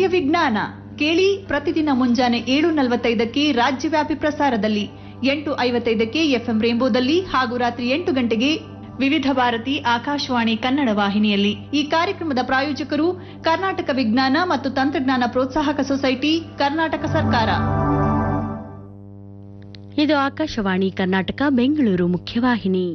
ವಿಜ್ಞಾನ ಕೇಳಿ ಪ್ರತಿದಿನ ಮುಂಜಾನೆ ಏಳು ನಲವತ್ತೈದಕ್ಕೆ ರಾಜ್ಯವ್ಯಾಪಿ ಪ್ರಸಾರದಲ್ಲಿ ಎಂಟು ಐವತ್ತೈದಕ್ಕೆ ಎಫ್ಎಂ ರೇಂಬೋದಲ್ಲಿ ಹಾಗೂ ರಾತ್ರಿ ಎಂಟು ಗಂಟೆಗೆ ವಿವಿಧ ಭಾರತಿ ಆಕಾಶವಾಣಿ ಕನ್ನಡ ವಾಹಿನಿಯಲ್ಲಿ ಈ ಕಾರ್ಯಕ್ರಮದ ಪ್ರಾಯೋಜಕರು ಕರ್ನಾಟಕ ವಿಜ್ಞಾನ ಮತ್ತು ತಂತ್ರಜ್ಞಾನ ಪ್ರೋತ್ಸಾಹಕ ಸೊಸೈಟಿ ಕರ್ನಾಟಕ ಸರ್ಕಾರ ಇದು ಆಕಾಶವಾಣಿ ಕರ್ನಾಟಕ ಬೆಂಗಳೂರು ಮುಖ್ಯವಾಹಿನಿ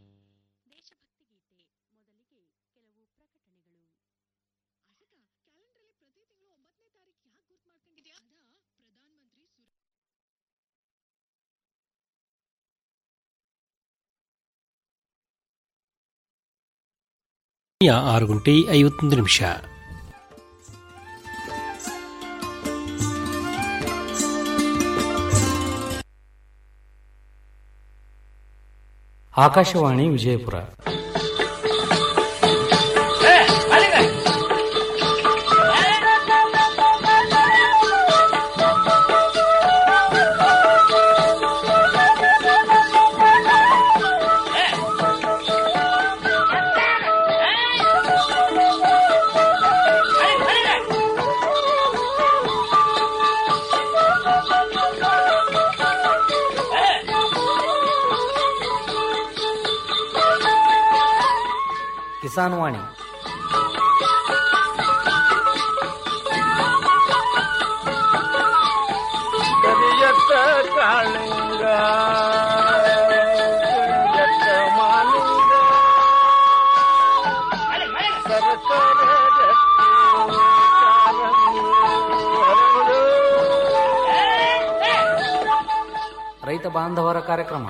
ಸಮಯ ಆರು ಗಂಟೆ ಐವತ್ತೊಂದು ನಿಮಿಷ ಆಕಾಶವಾಣಿ ವಿಜಯಪುರ ಕಿಸಾನ್ ವಾಣಿ ಕರಿಯತ್ತ ಕಾಳಿಂಗ ಕರಿಯತ್ತ ಮಾಲಿಂಗ ಸರಸರ ರಟ್ಟಿ ಕಾಲಂಗಿ ಹರಡು. ರೈತ ಬಾಂಧವರ ಕಾರ್ಯಕ್ರಮ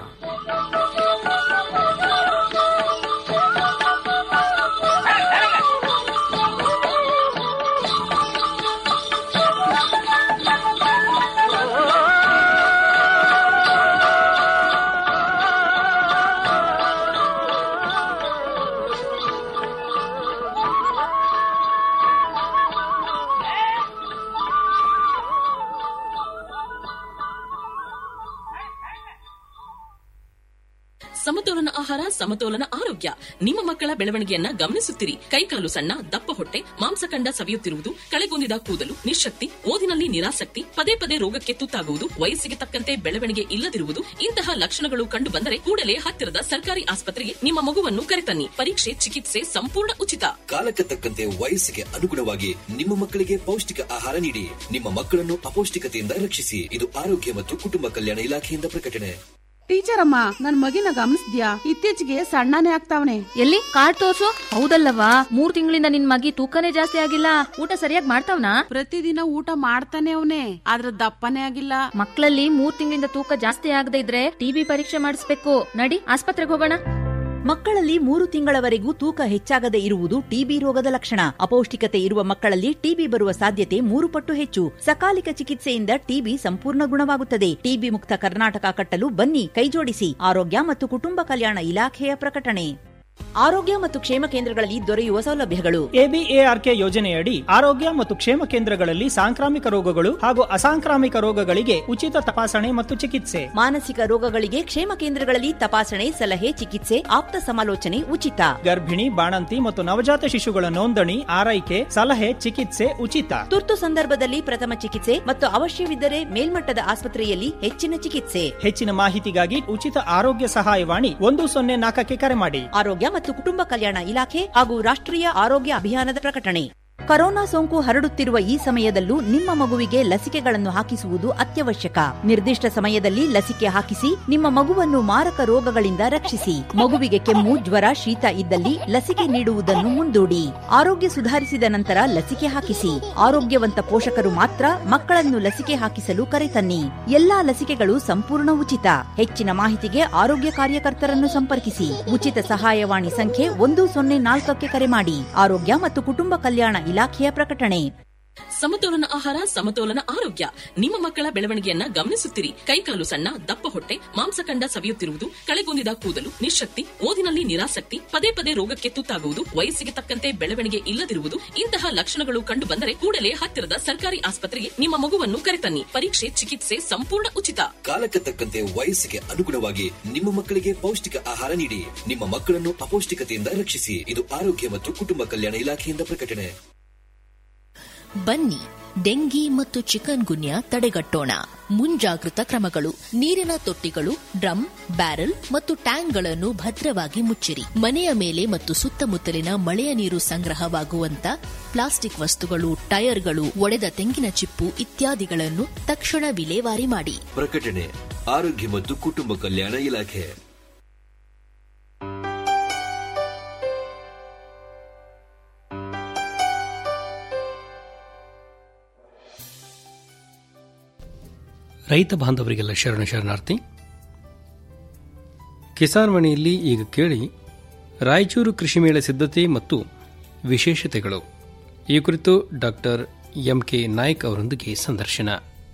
ಸಮತೋಲನ ಆಹಾರ ಸಮತೋಲನ ಆರೋಗ್ಯ ನಿಮ್ಮ ಮಕ್ಕಳ ಬೆಳವಣಿಗೆಯನ್ನ ಗಮನಿಸುತ್ತಿರಿ ಕೈಕಾಲು ಸಣ್ಣ ದಪ್ಪ ಹೊಟ್ಟೆ ಮಾಂಸಖಂಡ ಸವಿಯುತ್ತಿರುವುದು ಕಳೆಗುಂದಿದ ಕೂದಲು ನಿಶಕ್ತಿ ಓದಿನಲ್ಲಿ ನಿರಾಸಕ್ತಿ ಪದೇ ಪದೇ ರೋಗಕ್ಕೆ ತುತ್ತಾಗುವುದು ವಯಸ್ಸಿಗೆ ತಕ್ಕಂತೆ ಬೆಳವಣಿಗೆ ಇಲ್ಲದಿರುವುದು ಇಂತಹ ಲಕ್ಷಣಗಳು ಕಂಡು ಬಂದರೆ ಕೂಡಲೇ ಹತ್ತಿರದ ಸರ್ಕಾರಿ ಆಸ್ಪತ್ರೆಗೆ ನಿಮ್ಮ ಮಗುವನ್ನು ಕರೆತನ್ನಿ ಪರೀಕ್ಷೆ ಚಿಕಿತ್ಸೆ ಸಂಪೂರ್ಣ ಉಚಿತ ಕಾಲಕ್ಕೆ ತಕ್ಕಂತೆ ವಯಸ್ಸಿಗೆ ಅನುಗುಣವಾಗಿ ನಿಮ್ಮ ಮಕ್ಕಳಿಗೆ ಪೌಷ್ಟಿಕ ಆಹಾರ ನೀಡಿ ನಿಮ್ಮ ಮಕ್ಕಳನ್ನು ಅಪೌಷ್ಟಿಕತೆಯಿಂದ ರಕ್ಷಿಸಿ ಇದು ಆರೋಗ್ಯ ಮತ್ತು ಕುಟುಂಬ ಕಲ್ಯಾಣ ಇಲಾಖೆಯಿಂದ ಪ್ರಕಟಣೆ ಟೀಚರ್ ಅಮ್ಮ ನನ್ ಮಗಿನ ಗಮನಿಸ್ದ್ಯಾ ಇತ್ತೀಚೆಗೆ ಸಣ್ಣನೇ ಆಗ್ತಾವನೆ ಎಲ್ಲಿ ಕಾರ್ಡ್ ತೋರ್ಸು ಹೌದಲ್ಲವಾ ಮೂರ್ ತಿಂಗಳಿಂದ ನಿನ್ ಮಗಿ ತೂಕನೇ ಜಾಸ್ತಿ ಆಗಿಲ್ಲ ಊಟ ಸರಿಯಾಗಿ ಮಾಡ್ತಾವ್ನಾ ಪ್ರತಿದಿನ ಊಟ ಮಾಡ್ತಾನೆ ಅವನೇ ಆದ್ರ ದಪ್ಪನೇ ಆಗಿಲ್ಲ ಮಕ್ಕಳಲ್ಲಿ ಮೂರ್ ತಿಂಗಳಿಂದ ತೂಕ ಜಾಸ್ತಿ ಆಗದೆ ಇದ್ರೆ ಟಿಬಿ ಪರೀಕ್ಷೆ ಮಾಡಿಸ್ಬೇಕು ನಡಿ ಆಸ್ಪತ್ರೆಗೆ ಹೋಗೋಣ ಮಕ್ಕಳಲ್ಲಿ ಮೂರು ತಿಂಗಳವರೆಗೂ ತೂಕ ಹೆಚ್ಚಾಗದೆ ಇರುವುದು ಟಿಬಿ ರೋಗದ ಲಕ್ಷಣ ಅಪೌಷ್ಟಿಕತೆ ಇರುವ ಮಕ್ಕಳಲ್ಲಿ ಟಿಬಿ ಬರುವ ಸಾಧ್ಯತೆ ಮೂರು ಪಟ್ಟು ಹೆಚ್ಚು ಸಕಾಲಿಕ ಚಿಕಿತ್ಸೆಯಿಂದ ಟಿಬಿ ಸಂಪೂರ್ಣ ಗುಣವಾಗುತ್ತದೆ ಟಿಬಿ ಮುಕ್ತ ಕರ್ನಾಟಕ ಕಟ್ಟಲು ಬನ್ನಿ ಕೈಜೋಡಿಸಿ ಆರೋಗ್ಯ ಮತ್ತು ಕುಟುಂಬ ಕಲ್ಯಾಣ ಇಲಾಖೆಯ ಪ್ರಕಟಣೆ ಆರೋಗ್ಯ ಮತ್ತು ಕ್ಷೇಮ ಕೇಂದ್ರಗಳಲ್ಲಿ ದೊರೆಯುವ ಸೌಲಭ್ಯಗಳು ಎಬಿಎಆರ್ಕೆ ಯೋಜನೆಯಡಿ ಆರೋಗ್ಯ ಮತ್ತು ಕ್ಷೇಮ ಕೇಂದ್ರಗಳಲ್ಲಿ ಸಾಂಕ್ರಾಮಿಕ ರೋಗಗಳು ಹಾಗೂ ಅಸಾಂಕ್ರಾಮಿಕ ರೋಗಗಳಿಗೆ ಉಚಿತ ತಪಾಸಣೆ ಮತ್ತು ಚಿಕಿತ್ಸೆ ಮಾನಸಿಕ ರೋಗಗಳಿಗೆ ಕ್ಷೇಮ ಕೇಂದ್ರಗಳಲ್ಲಿ ತಪಾಸಣೆ ಸಲಹೆ ಚಿಕಿತ್ಸೆ ಆಪ್ತ ಸಮಾಲೋಚನೆ ಉಚಿತ ಗರ್ಭಿಣಿ ಬಾಣಂತಿ ಮತ್ತು ನವಜಾತ ಶಿಶುಗಳ ನೋಂದಣಿ ಆರೈಕೆ ಸಲಹೆ ಚಿಕಿತ್ಸೆ ಉಚಿತ ತುರ್ತು ಸಂದರ್ಭದಲ್ಲಿ ಪ್ರಥಮ ಚಿಕಿತ್ಸೆ ಮತ್ತು ಅವಶ್ಯವಿದ್ದರೆ ಮೇಲ್ಮಟ್ಟದ ಆಸ್ಪತ್ರೆಯಲ್ಲಿ ಹೆಚ್ಚಿನ ಚಿಕಿತ್ಸೆ ಹೆಚ್ಚಿನ ಮಾಹಿತಿಗಾಗಿ ಉಚಿತ ಆರೋಗ್ಯ ಸಹಾಯವಾಣಿ ಒಂದು ಸೊನ್ನೆ ನಾಲ್ಕಕ್ಕೆ ಕರೆ ಮಾಡಿ ಆರೋಗ್ಯ ಮತ್ತು ಕುಟುಂಬ ಕಲ್ಯಾಣ ಇಲಾಖೆ ಹಾಗೂ ರಾಷ್ಟ್ರೀಯ ಆರೋಗ್ಯ ಅಭಿಯಾನದ ಪ್ರಕಟಣೆ ಕರೋನಾ ಸೋಂಕು ಹರಡುತ್ತಿರುವ ಈ ಸಮಯದಲ್ಲೂ ನಿಮ್ಮ ಮಗುವಿಗೆ ಲಸಿಕೆಗಳನ್ನು ಹಾಕಿಸುವುದು ಅತ್ಯವಶ್ಯಕ ನಿರ್ದಿಷ್ಟ ಸಮಯದಲ್ಲಿ ಲಸಿಕೆ ಹಾಕಿಸಿ ನಿಮ್ಮ ಮಗುವನ್ನು ಮಾರಕ ರೋಗಗಳಿಂದ ರಕ್ಷಿಸಿ ಮಗುವಿಗೆ ಕೆಮ್ಮು ಜ್ವರ ಶೀತ ಇದ್ದಲ್ಲಿ ಲಸಿಕೆ ನೀಡುವುದನ್ನು ಮುಂದೂಡಿ ಆರೋಗ್ಯ ಸುಧಾರಿಸಿದ ನಂತರ ಲಸಿಕೆ ಹಾಕಿಸಿ ಆರೋಗ್ಯವಂತ ಪೋಷಕರು ಮಾತ್ರ ಮಕ್ಕಳನ್ನು ಲಸಿಕೆ ಹಾಕಿಸಲು ಕರೆತನ್ನಿ ಎಲ್ಲಾ ಲಸಿಕೆಗಳು ಸಂಪೂರ್ಣ ಉಚಿತ ಹೆಚ್ಚಿನ ಮಾಹಿತಿಗೆ ಆರೋಗ್ಯ ಕಾರ್ಯಕರ್ತರನ್ನು ಸಂಪರ್ಕಿಸಿ ಉಚಿತ ಸಹಾಯವಾಣಿ ಸಂಖ್ಯೆ ಒಂದು ಸೊನ್ನೆ ನಾಲ್ಕಕ್ಕೆ ಕರೆ ಮಾಡಿ ಆರೋಗ್ಯ ಮತ್ತು ಕುಟುಂಬ ಕಲ್ಯಾಣ ಇಲಾಖೆಯ ಪ್ರಕಟಣೆ ಸಮತೋಲನ ಆಹಾರ ಸಮತೋಲನ ಆರೋಗ್ಯ ನಿಮ್ಮ ಮಕ್ಕಳ ಬೆಳವಣಿಗೆಯನ್ನ ಗಮನಿಸುತ್ತಿರಿ ಕೈಕಾಲು ಸಣ್ಣ ದಪ್ಪ ಹೊಟ್ಟೆ ಮಾಂಸಖಂಡ ಸವಿಯುತ್ತಿರುವುದು ಕಳೆಗುಂದಿದ ಕೂದಲು ನಿಶಕ್ತಿ ಓದಿನಲ್ಲಿ ನಿರಾಸಕ್ತಿ ಪದೇ ಪದೇ ರೋಗಕ್ಕೆ ತುತ್ತಾಗುವುದು ವಯಸ್ಸಿಗೆ ತಕ್ಕಂತೆ ಬೆಳವಣಿಗೆ ಇಲ್ಲದಿರುವುದು ಇಂತಹ ಲಕ್ಷಣಗಳು ಕಂಡು ಬಂದರೆ ಕೂಡಲೇ ಹತ್ತಿರದ ಸರ್ಕಾರಿ ಆಸ್ಪತ್ರೆಗೆ ನಿಮ್ಮ ಮಗುವನ್ನು ಕರೆತನ್ನಿ ಪರೀಕ್ಷೆ ಚಿಕಿತ್ಸೆ ಸಂಪೂರ್ಣ ಉಚಿತ ಕಾಲಕ್ಕೆ ತಕ್ಕಂತೆ ವಯಸ್ಸಿಗೆ ಅನುಗುಣವಾಗಿ ನಿಮ್ಮ ಮಕ್ಕಳಿಗೆ ಪೌಷ್ಟಿಕ ಆಹಾರ ನೀಡಿ ನಿಮ್ಮ ಮಕ್ಕಳನ್ನು ಅಪೌಷ್ಟಿಕತೆಯಿಂದ ರಕ್ಷಿಸಿ ಇದು ಆರೋಗ್ಯ ಮತ್ತು ಕುಟುಂಬ ಕಲ್ಯಾಣ ಇಲಾಖೆಯಿಂದ ಪ್ರಕಟಣೆ ಬನ್ನಿ ಡೆಂಗಿ ಮತ್ತು ಚಿಕನ್ ಗುನ್ಯಾ ತಡೆಗಟ್ಟೋಣ ಮುಂಜಾಗೃತ ಕ್ರಮಗಳು ನೀರಿನ ತೊಟ್ಟಿಗಳು ಡ್ರಮ್ ಬ್ಯಾರೆಲ್ ಮತ್ತು ಟ್ಯಾಂಕ್ಗಳನ್ನು ಭದ್ರವಾಗಿ ಮುಚ್ಚಿರಿ ಮನೆಯ ಮೇಲೆ ಮತ್ತು ಸುತ್ತಮುತ್ತಲಿನ ಮಳೆಯ ನೀರು ಸಂಗ್ರಹವಾಗುವಂತ ಪ್ಲಾಸ್ಟಿಕ್ ವಸ್ತುಗಳು ಟೈರ್ಗಳು ಒಡೆದ ತೆಂಗಿನ ಚಿಪ್ಪು ಇತ್ಯಾದಿಗಳನ್ನು ತಕ್ಷಣ ವಿಲೇವಾರಿ ಮಾಡಿ ಪ್ರಕಟಣೆ ಆರೋಗ್ಯ ಮತ್ತು ಕುಟುಂಬ ಕಲ್ಯಾಣ ಇಲಾಖೆ ರೈತ ಬಾಂಧವರಿಗೆಲ್ಲ ಶರಣ ಶರಣಾರ್ಥಿ ಕಿಸಾನ್ ವಾಣಿಯಲ್ಲಿ ಈಗ ಕೇಳಿ ರಾಯಚೂರು ಕೃಷಿ ಮೇಳ ಸಿದ್ಧತೆ ಮತ್ತು ವಿಶೇಷತೆಗಳು ಈ ಕುರಿತು ಡಾಕ್ಟರ್ ಎಂ ಕೆ ನಾಯ್ಕ್ ಅವರೊಂದಿಗೆ ಸಂದರ್ಶನ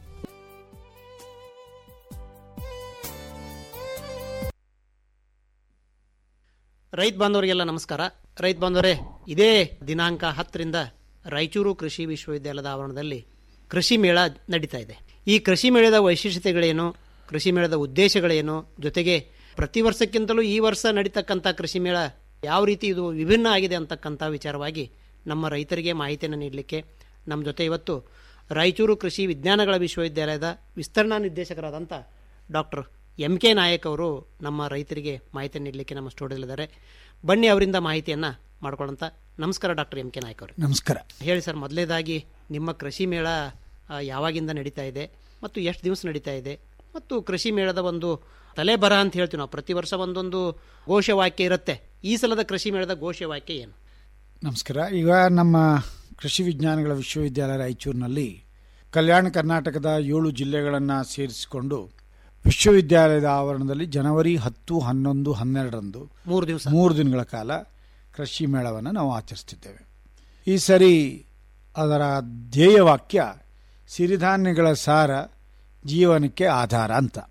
ರೈತ ಬಾಂಧವರಿಗೆಲ್ಲ ನಮಸ್ಕಾರ ರೈತ ಬಾಂಧವರೇ ಇದೇ ದಿನಾಂಕ ಹತ್ತರಿಂದ ರಾಯಚೂರು ಕೃಷಿ ವಿಶ್ವವಿದ್ಯಾಲಯದ ಆವರಣದಲ್ಲಿ ಕೃಷಿ ಮೇಳ ನಡೀತಾ ಇದೆ ಈ ಕೃಷಿ ಮೇಳದ ವೈಶಿಷ್ಟ್ಯತೆಗಳೇನು ಕೃಷಿ ಮೇಳದ ಉದ್ದೇಶಗಳೇನು ಜೊತೆಗೆ ಪ್ರತಿ ವರ್ಷಕ್ಕಿಂತಲೂ ಈ ವರ್ಷ ನಡೀತಕ್ಕಂಥ ಕೃಷಿ ಮೇಳ ಯಾವ ರೀತಿ ಇದು ವಿಭಿನ್ನ ಆಗಿದೆ ಅಂತಕ್ಕಂಥ ವಿಚಾರವಾಗಿ ನಮ್ಮ ರೈತರಿಗೆ ಮಾಹಿತಿಯನ್ನು ನೀಡಲಿಕ್ಕೆ ನಮ್ಮ ಜೊತೆ ಇವತ್ತು ರಾಯಚೂರು ಕೃಷಿ ವಿಜ್ಞಾನಗಳ ವಿಶ್ವವಿದ್ಯಾಲಯದ ವಿಸ್ತರಣಾ ನಿರ್ದೇಶಕರಾದಂಥ ಡಾಕ್ಟರ್ ಎಂ ಕೆ ನಾಯಕ್ ಅವರು ನಮ್ಮ ರೈತರಿಗೆ ಮಾಹಿತಿ ನೀಡಲಿಕ್ಕೆ ನಮ್ಮ ಸ್ಟುಡಿಯೋದಲ್ಲಿದ್ದಾರೆ ಬನ್ನಿ ಅವರಿಂದ ಮಾಹಿತಿಯನ್ನು ಮಾಡ್ಕೊಳ್ಳೋಂಥ ನಮಸ್ಕಾರ ಡಾಕ್ಟರ್ ಎಂ ಕೆ ನಾಯಕ್ ಅವರು ನಮಸ್ಕಾರ ಹೇಳಿ ಸರ್ ಮೊದಲೇದಾಗಿ ನಿಮ್ಮ ಕೃಷಿ ಮೇಳ ಆ, ಯಾವಾಗಿಂದ ನಡೀತಾ ಇದೆ ಮತ್ತು ಎಷ್ಟು ದಿವಸ ನಡೀತಾ ಇದೆ ಮತ್ತು ಕೃಷಿ ಮೇಳದ ಒಂದು ತಲೆ ಬರ ಅಂತ ಹೇಳ್ತೀವಿ ನಾವು ಪ್ರತಿ ವರ್ಷ ಒಂದೊಂದು ಘೋಷವಾಕ್ಯ ಇರುತ್ತೆ ಈ ಸಲದ ಕೃಷಿ ಮೇಳದ ಘೋಷವಾಕ್ಯ ಏನು ನಮಸ್ಕಾರ ಈಗ ನಮ್ಮ ಕೃಷಿ ವಿಜ್ಞಾನಗಳ ವಿಶ್ವವಿದ್ಯಾಲಯ ರಾಯಚೂರಿನಲ್ಲಿ ಕಲ್ಯಾಣ ಕರ್ನಾಟಕದ ಏಳು ಜಿಲ್ಲೆಗಳನ್ನು ಸೇರಿಸಿಕೊಂಡು ವಿಶ್ವವಿದ್ಯಾಲಯದ ಆವರಣದಲ್ಲಿ ಜನವರಿ ಹತ್ತು ಹನ್ನೊಂದು ಹನ್ನೆರಡರಂದು ಮೂರು ದಿವಸ ಮೂರು ದಿನಗಳ ಕಾಲ ಕೃಷಿ ಮೇಳವನ್ನು ನಾವು ಆಚರಿಸ್ತಿದ್ದೇವೆ ಈ ಸರಿ ಅದರ ಧ್ಯೇಯವಾಕ್ಯ ಸಿರಿಧಾನ್ಯಗಳ ಸಾರ ಜೀವನಕ್ಕೆ ಆಧಾರ ಅಂತ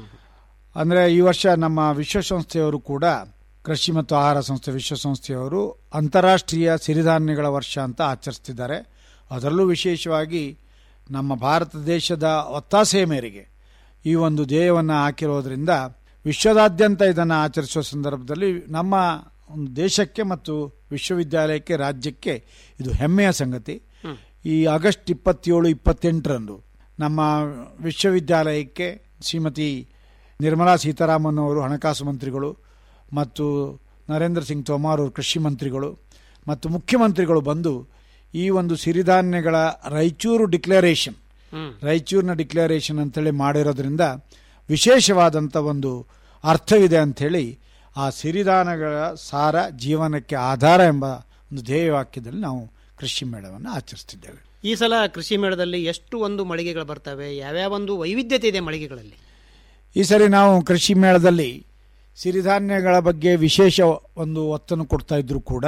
ಅಂದರೆ ಈ ವರ್ಷ ನಮ್ಮ ವಿಶ್ವಸಂಸ್ಥೆಯವರು ಕೂಡ ಕೃಷಿ ಮತ್ತು ಆಹಾರ ಸಂಸ್ಥೆ ವಿಶ್ವಸಂಸ್ಥೆಯವರು ಅಂತಾರಾಷ್ಟ್ರೀಯ ಸಿರಿಧಾನ್ಯಗಳ ವರ್ಷ ಅಂತ ಆಚರಿಸ್ತಿದ್ದಾರೆ ಅದರಲ್ಲೂ ವಿಶೇಷವಾಗಿ ನಮ್ಮ ಭಾರತ ದೇಶದ ಒತ್ತಾಸೆಯ ಮೇರೆಗೆ ಈ ಒಂದು ಧ್ಯೇಯವನ್ನು ಹಾಕಿರೋದ್ರಿಂದ ವಿಶ್ವದಾದ್ಯಂತ ಇದನ್ನು ಆಚರಿಸುವ ಸಂದರ್ಭದಲ್ಲಿ ನಮ್ಮ ಒಂದು ದೇಶಕ್ಕೆ ಮತ್ತು ವಿಶ್ವವಿದ್ಯಾಲಯಕ್ಕೆ ರಾಜ್ಯಕ್ಕೆ ಇದು ಹೆಮ್ಮೆಯ ಸಂಗತಿ ಈ ಆಗಸ್ಟ್ ಇಪ್ಪತ್ತೇಳು ಇಪ್ಪತ್ತೆಂಟರಂದು ನಮ್ಮ ವಿಶ್ವವಿದ್ಯಾಲಯಕ್ಕೆ ಶ್ರೀಮತಿ ನಿರ್ಮಲಾ ಸೀತಾರಾಮನ್ ಅವರು ಹಣಕಾಸು ಮಂತ್ರಿಗಳು ಮತ್ತು ನರೇಂದ್ರ ಸಿಂಗ್ ತೋಮಾರ್ ಅವರು ಕೃಷಿ ಮಂತ್ರಿಗಳು ಮತ್ತು ಮುಖ್ಯಮಂತ್ರಿಗಳು ಬಂದು ಈ ಒಂದು ಸಿರಿಧಾನ್ಯಗಳ ರಾಯಚೂರು ಡಿಕ್ಲರೇಷನ್ ರಾಯಚೂರಿನ ಡಿಕ್ಲರೇಷನ್ ಅಂತೇಳಿ ಮಾಡಿರೋದ್ರಿಂದ ವಿಶೇಷವಾದಂಥ ಒಂದು ಅರ್ಥವಿದೆ ಅಂಥೇಳಿ ಆ ಸಿರಿಧಾನ್ಯಗಳ ಸಾರ ಜೀವನಕ್ಕೆ ಆಧಾರ ಎಂಬ ಒಂದು ಧ್ಯೇಯವಾಕ್ಯದಲ್ಲಿ ನಾವು ಕೃಷಿ ಮೇಳವನ್ನು ಆಚರಿಸ್ತಿದ್ದೇವೆ ಈ ಸಲ ಕೃಷಿ ಮೇಳದಲ್ಲಿ ಎಷ್ಟು ಒಂದು ಮಳಿಗೆಗಳು ಬರ್ತವೆ ಯಾವ್ಯಾವ ಒಂದು ವೈವಿಧ್ಯತೆ ಇದೆ ಮಳಿಗೆಗಳಲ್ಲಿ ಈ ಸರಿ ನಾವು ಕೃಷಿ ಮೇಳದಲ್ಲಿ ಸಿರಿಧಾನ್ಯಗಳ ಬಗ್ಗೆ ವಿಶೇಷ ಒಂದು ಒತ್ತನ್ನು ಕೊಡ್ತಾ ಇದ್ರು ಕೂಡ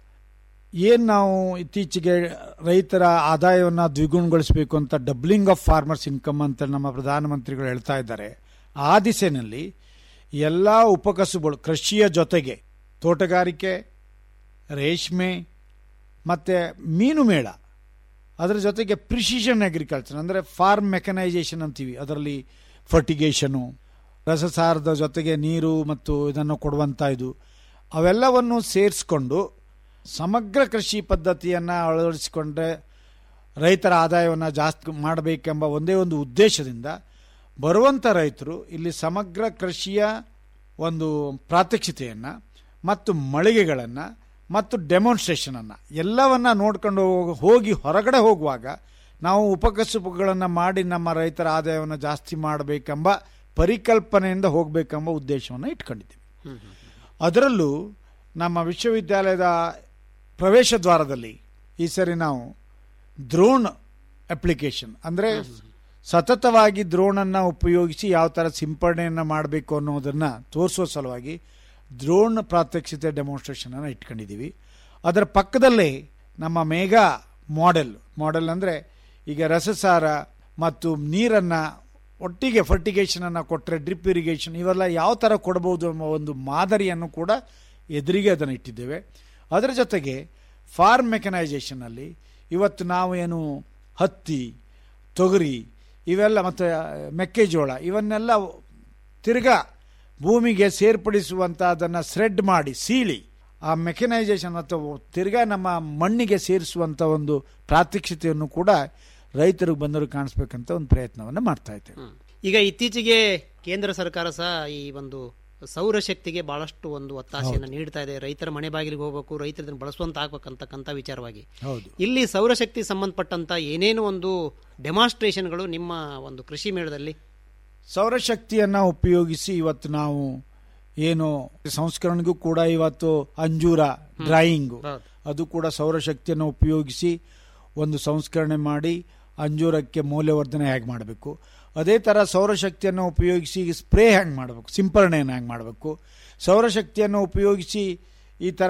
ಏನು ನಾವು ಇತ್ತೀಚೆಗೆ ರೈತರ ಆದಾಯವನ್ನು ದ್ವಿಗುಣಗೊಳಿಸಬೇಕು ಅಂತ ಡಬ್ಲಿಂಗ್ ಆಫ್ ಫಾರ್ಮರ್ಸ್ ಇನ್ಕಮ್ ಅಂತ ನಮ್ಮ ಪ್ರಧಾನಮಂತ್ರಿಗಳು ಹೇಳ್ತಾ ಇದ್ದಾರೆ ಆ ದಿಸೆಯಲ್ಲಿ ಎಲ್ಲ ಉಪಕಸುಗಳು ಕೃಷಿಯ ಜೊತೆಗೆ ತೋಟಗಾರಿಕೆ ರೇಷ್ಮೆ ಮತ್ತು ಮೀನು ಮೇಳ ಅದರ ಜೊತೆಗೆ ಪ್ರಿಸಿಷನ್ ಅಗ್ರಿಕಲ್ಚರ್ ಅಂದರೆ ಫಾರ್ಮ್ ಮೆಕನೈಸೇಷನ್ ಅಂತೀವಿ ಅದರಲ್ಲಿ ಫರ್ಟಿಗೇಷನು ರಸಸಾರದ ಜೊತೆಗೆ ನೀರು ಮತ್ತು ಇದನ್ನು ಕೊಡುವಂಥ ಇದು ಅವೆಲ್ಲವನ್ನು ಸೇರಿಸ್ಕೊಂಡು ಸಮಗ್ರ ಕೃಷಿ ಪದ್ಧತಿಯನ್ನು ಅಳವಡಿಸಿಕೊಂಡ್ರೆ ರೈತರ ಆದಾಯವನ್ನು ಜಾಸ್ತಿ ಮಾಡಬೇಕೆಂಬ ಒಂದೇ ಒಂದು ಉದ್ದೇಶದಿಂದ ಬರುವಂಥ ರೈತರು ಇಲ್ಲಿ ಸಮಗ್ರ ಕೃಷಿಯ ಒಂದು ಪ್ರಾತ್ಯಕ್ಷಿತೆಯನ್ನು ಮತ್ತು ಮಳಿಗೆಗಳನ್ನು ಮತ್ತು ಡೆಮಾನ್ಸ್ಟ್ರೇಷನನ್ನು ಎಲ್ಲವನ್ನ ನೋಡ್ಕೊಂಡು ಹೋಗ್- ಹೋಗಿ ಹೊರಗಡೆ ಹೋಗುವಾಗ ನಾವು ಉಪಕಸುಬುಗಳನ್ನು ಮಾಡಿ ನಮ್ಮ ರೈತರ ಆದಾಯವನ್ನು ಜಾಸ್ತಿ ಮಾಡಬೇಕೆಂಬ ಪರಿಕಲ್ಪನೆಯಿಂದ ಹೋಗಬೇಕೆಂಬ ಉದ್ದೇಶವನ್ನು ಇಟ್ಕೊಂಡಿದ್ದೀವಿ ಅದರಲ್ಲೂ ನಮ್ಮ ವಿಶ್ವವಿದ್ಯಾಲಯದ ಪ್ರವೇಶ ದ್ವಾರದಲ್ಲಿ ಈ ಸರಿ ನಾವು ದ್ರೋಣ್ ಅಪ್ಲಿಕೇಶನ್ ಅಂದರೆ ಸತತವಾಗಿ ದ್ರೋಣನ್ನು ಉಪಯೋಗಿಸಿ ಯಾವ ಥರ ಸಿಂಪಡಣೆಯನ್ನು ಮಾಡಬೇಕು ಅನ್ನೋದನ್ನು ತೋರಿಸುವ ಸಲುವಾಗಿ ದ್ರೋಣ್ ಪ್ರಾತ್ಯಕ್ಷಿತೆ ಡೆಮಾನ್ಸ್ಟ್ರೇಷನ್ ಅನ್ನು ಇಟ್ಕೊಂಡಿದ್ದೀವಿ ಅದರ ಪಕ್ಕದಲ್ಲೇ ನಮ್ಮ ಮೇಘಾ ಮಾಡೆಲ್ ಮಾಡೆಲ್ ಅಂದರೆ ಈಗ ರಸಸಾರ ಮತ್ತು ನೀರನ್ನು ಒಟ್ಟಿಗೆ ಫರ್ಟಿಗೇಷನನ್ನು ಕೊಟ್ಟರೆ ಡ್ರಿಪ್ ಇರಿಗೇಷನ್ ಇವೆಲ್ಲ ಯಾವ ಥರ ಕೊಡಬಹುದು ಎಂಬ ಒಂದು ಮಾದರಿಯನ್ನು ಕೂಡ ಎದುರಿಗೆ ಅದನ್ನು ಇಟ್ಟಿದ್ದೇವೆ ಅದರ ಜೊತೆಗೆ ಫಾರ್ಮ್ ಮೆಕನೈಸೇಷನಲ್ಲಿ ಇವತ್ತು ನಾವು ಏನು ಹತ್ತಿ ತೊಗರಿ ಇವೆಲ್ಲ ಮತ್ತು ಮೆಕ್ಕೆಜೋಳ ಇವನ್ನೆಲ್ಲ ತಿರ್ಗಾ ಭೂಮಿಗೆ ಸೇರ್ಪಡಿಸುವಂಥ ಅದನ್ನು ಸ್ರೆಡ್ ಮಾಡಿ ಸೀಳಿ ಆ ಮೆಕನೈಸೇಷನ್ ಮತ್ತು ತಿರ್ಗಾ ನಮ್ಮ ಮಣ್ಣಿಗೆ ಸೇರಿಸುವಂಥ ಒಂದು ಪ್ರಾತ್ಯಕ್ಷಿತೆಯನ್ನು ಕೂಡ ರೈತರಿಗೆ ಬಂದರು ಕಾಣಿಸ್ಬೇಕಂತ ಒಂದು ಪ್ರಯತ್ನವನ್ನು ಮಾಡ್ತಾ ಇದ್ದೇವೆ ಈಗ ಇತ್ತೀಚೆಗೆ ಕೇಂದ್ರ ಸರ್ಕಾರ ಸಹ ಈ ಒಂದು ಸೌರಶಕ್ತಿಗೆ ಬಹಳಷ್ಟು ಒಂದು ಒತ್ತಾಸೆಯನ್ನು ನೀಡ್ತಾ ಇದೆ ರೈತರ ಮನೆ ಬಾಗಿಲಿಗೆ ಹೋಗಬೇಕು ರೈತರು ಇದನ್ನು ಬಳಸುವಂತ ಆಗ್ಬೇಕಂತಕ್ಕಂಥ ವಿಚಾರವಾಗಿ ಹೌದು ಇಲ್ಲಿ ಸೌರಶಕ್ತಿ ಸಂಬಂಧಪಟ್ಟಂತ ಏನೇನು ಒಂದು ಡೆಮಾನ್ಸ್ಟ್ರೇಷನ್ಗಳು ನಿಮ್ಮ ಒಂದು ಕೃಷಿ ಮೇಳದಲ್ಲಿ ಸೌರಶಕ್ತಿಯನ್ನ ಉಪಯೋಗಿಸಿ ಇವತ್ತು ನಾವು ಏನು ಸಂಸ್ಕರಣೆಗೂ ಕೂಡ ಇವತ್ತು ಅಂಜೂರ ಡ್ರಾಯಿಂಗು ಅದು ಕೂಡ ಸೌರಶಕ್ತಿಯನ್ನು ಉಪಯೋಗಿಸಿ ಒಂದು ಸಂಸ್ಕರಣೆ ಮಾಡಿ ಅಂಜೂರಕ್ಕೆ ಮೌಲ್ಯವರ್ಧನೆ ಹೇಗೆ ಮಾಡಬೇಕು ಅದೇ ಥರ ಸೌರಶಕ್ತಿಯನ್ನು ಉಪಯೋಗಿಸಿ ಸ್ಪ್ರೇ ಹ್ಯಾಂಗ್ ಮಾಡಬೇಕು ಸಿಂಪರಣೆಯನ್ನು ಹ್ಯಾಂಗ್ ಮಾಡಬೇಕು ಸೌರಶಕ್ತಿಯನ್ನು ಉಪಯೋಗಿಸಿ ಈ ಥರ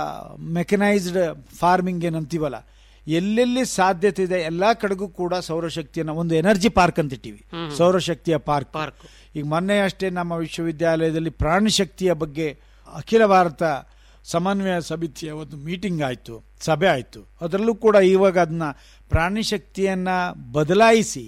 ಮೆಕನೈಸ್ಡ್ ಫಾರ್ಮಿಂಗ್ ಏನಂತೀವಲ್ಲ ಎಲ್ಲೆಲ್ಲಿ ಸಾಧ್ಯತೆ ಇದೆ ಎಲ್ಲ ಕಡೆಗೂ ಕೂಡ ಸೌರಶಕ್ತಿಯನ್ನು ಒಂದು ಎನರ್ಜಿ ಪಾರ್ಕ್ ಅಂತ ಇಟ್ಟಿವಿ ಹ್ಮ್. ಸೌರಶಕ್ತಿಯ ಪಾರ್ಕ್ ಪಾರ್ಕ್ ಈಗ ಮೊನ್ನೆ ಅಷ್ಟೇ ನಮ್ಮ ವಿಶ್ವವಿದ್ಯಾಲಯದಲ್ಲಿ ಪ್ರಾಣಶಕ್ತಿಯ ಬಗ್ಗೆ ಅಖಿಲ ಭಾರತ ಸಮನ್ವಯ ಸಮಿತಿಯ ಒಂದು ಮೀಟಿಂಗ್ ಆಯಿತು ಸಭೆ ಆಯಿತು ಅದರಲ್ಲೂ ಕೂಡ ಇವಾಗ ಅದನ್ನ ಪ್ರಾಣಿಶಕ್ತಿಯನ್ನ ಬದಲಾಯಿಸಿ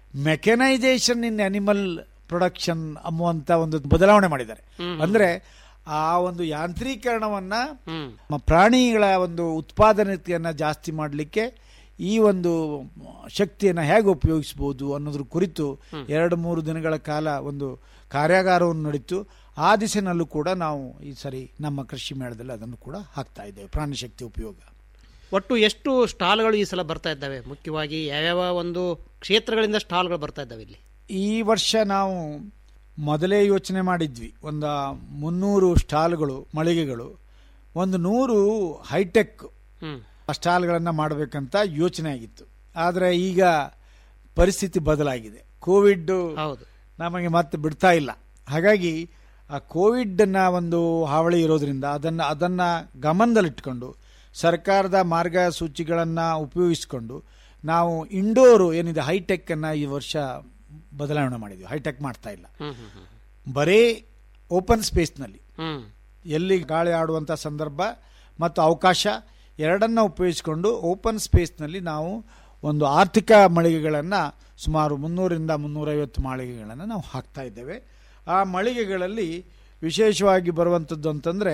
ಮೆಕನೈಸೇಷನ್ ಇನ್ ಅನಿಮಲ್ ಪ್ರೊಡಕ್ಷನ್ ಅನ್ನುವಂತ ಒಂದು ಬದಲಾವಣೆ ಮಾಡಿದ್ದಾರೆ ಹ್ಮ್. ಅಂದ್ರೆ ಆ ಒಂದು ಯಾಂತ್ರೀಕರಣವನ್ನ ಮ- ಪ್ರಾಣಿಗಳ ಒಂದು ಉತ್ಪಾದನೆಯನ್ನ ಜಾಸ್ತಿ ಮಾಡಲಿಕ್ಕೆ ಈ ಒಂದು ಶಕ್ತಿಯನ್ನು ಹೇಗೆ ಉಪಯೋಗಿಸಬಹುದು ಅನ್ನೋದ್ರ ಕುರಿತು ಎರಡು ಮೂರು ದಿನಗಳ ಕಾಲ ಒಂದು ಕಾರ್ಯಾಗಾರವನ್ನು ನಡೀತು ಆ ದಿಸೆನಲ್ಲೂ ಕೂಡ ನಾವು ಈ ಸರಿ ನಮ್ಮ ಕೃಷಿ ಮೇಳದಲ್ಲಿ ಅದನ್ನು ಕೂಡ ಹಾಕ್ತಾ ಇದ್ದೇವೆ ಪ್ರಾಣಿಶಕ್ತಿ ಉಪಯೋಗ ಒಟ್ಟು ಎಷ್ಟು ಸ್ಟಾಲ್ಗಳು ಈ ಸಲ ಬರ್ತಾ ಇದ್ದಾವೆ ಮುಖ್ಯವಾಗಿ ಯಾವ್ಯಾವ ಒಂದು ಕ್ಷೇತ್ರಗಳಿಂದ ಸ್ಟಾಲ್ಗಳು ಬರ್ತಾ ಇದ್ದಾವೆ ಇಲ್ಲಿ ಈ ವರ್ಷ ನಾವು ಮೊದಲೇ ಯೋಚನೆ ಮಾಡಿದ್ವಿ ಒಂದು ಮುನ್ನೂರು ಸ್ಟಾಲ್ಗಳು ಮಳಿಗೆಗಳು ಒಂದು ನೂರು ಹೈಟೆಕ್ ಹ್ಮ್. ಸ್ಟಾಲ್ಗಳನ್ನು ಮಾಡಬೇಕಂತ ಯೋಚನೆ ಆಗಿತ್ತು ಆದರೆ ಈಗ ಪರಿಸ್ಥಿತಿ ಬದಲಾಗಿದೆ ಕೋವಿಡ್ ನಮಗೆ ಮತ್ತೆ ಬಿಡ್ತಾ ಇಲ್ಲ ಹಾಗಾಗಿ ಆ ಕೋವಿಡ್ನ ಒಂದು ಹಾವಳಿ ಇರೋದ್ರಿಂದ ಅದನ್ನು ಅದನ್ನು ಗಮನದಲ್ಲಿಟ್ಕೊಂಡು ಸರ್ಕಾರದ ಮಾರ್ಗಸೂಚಿಗಳನ್ನು ಉಪಯೋಗಿಸಿಕೊಂಡು ನಾವು ಇಂಡೋರು ಏನಿದೆ ಹೈಟೆಕ್ ಅನ್ನ ಈ ವರ್ಷ ಬದಲಾವಣೆ ಮಾಡಿದ್ವಿ ಹೈಟೆಕ್ ಮಾಡ್ತಾ ಇಲ್ಲ ಬರೀ ಓಪನ್ ಸ್ಪೇಸ್ನಲ್ಲಿ ಹ್ಮ್. ಎಲ್ಲಿ ಗಾಳಿ ಆಡುವಂಥ ಸಂದರ್ಭ ಮತ್ತು ಅವಕಾಶ ಎರಡನ್ನ ಉಪಯೋಗಿಸಿಕೊಂಡು ಓಪನ್ ಸ್ಪೇಸ್ನಲ್ಲಿ ನಾವು ಒಂದು ಆರ್ಥಿಕ ಮಳಿಗೆಗಳನ್ನು ಸುಮಾರು ಮುನ್ನೂರಿಂದ ಮುನ್ನೂರೈವತ್ತು ಮಾಳಿಗೆಗಳನ್ನು ನಾವು ಹಾಕ್ತಾ ಇದ್ದೇವೆ ಆ ಮಳಿಗೆಗಳಲ್ಲಿ ವಿಶೇಷವಾಗಿ ಬರುವಂಥದ್ದು ಅಂತಂದರೆ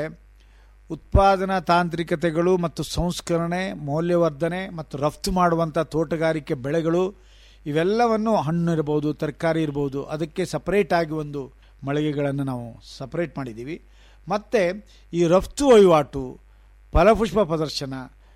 ಉತ್ಪಾದನಾ ತಾಂತ್ರಿಕತೆಗಳು ಮತ್ತು ಸಂಸ್ಕರಣೆ ಮೌಲ್ಯವರ್ಧನೆ ಮತ್ತು ರಫ್ತು ಮಾಡುವಂಥ ತೋಟಗಾರಿಕೆ ಬೆಳೆಗಳು ಇವೆಲ್ಲವನ್ನು ಹಣ್ಣು ಇರ್ಬೋದು ತರಕಾರಿ ಇರ್ಬೋದು ಅದಕ್ಕೆ ಸಪರೇಟ್ ಆಗಿ ಒಂದು ಮಳಿಗೆಗಳನ್ನು ನಾವು ಸಪರೇಟ್ ಮಾಡಿದ್ದೀವಿ ಮತ್ತು ಈ ರಫ್ತು ವಹಿವಾಟು ಫಲಪುಷ್ಪ ಪ್ರದರ್ಶನ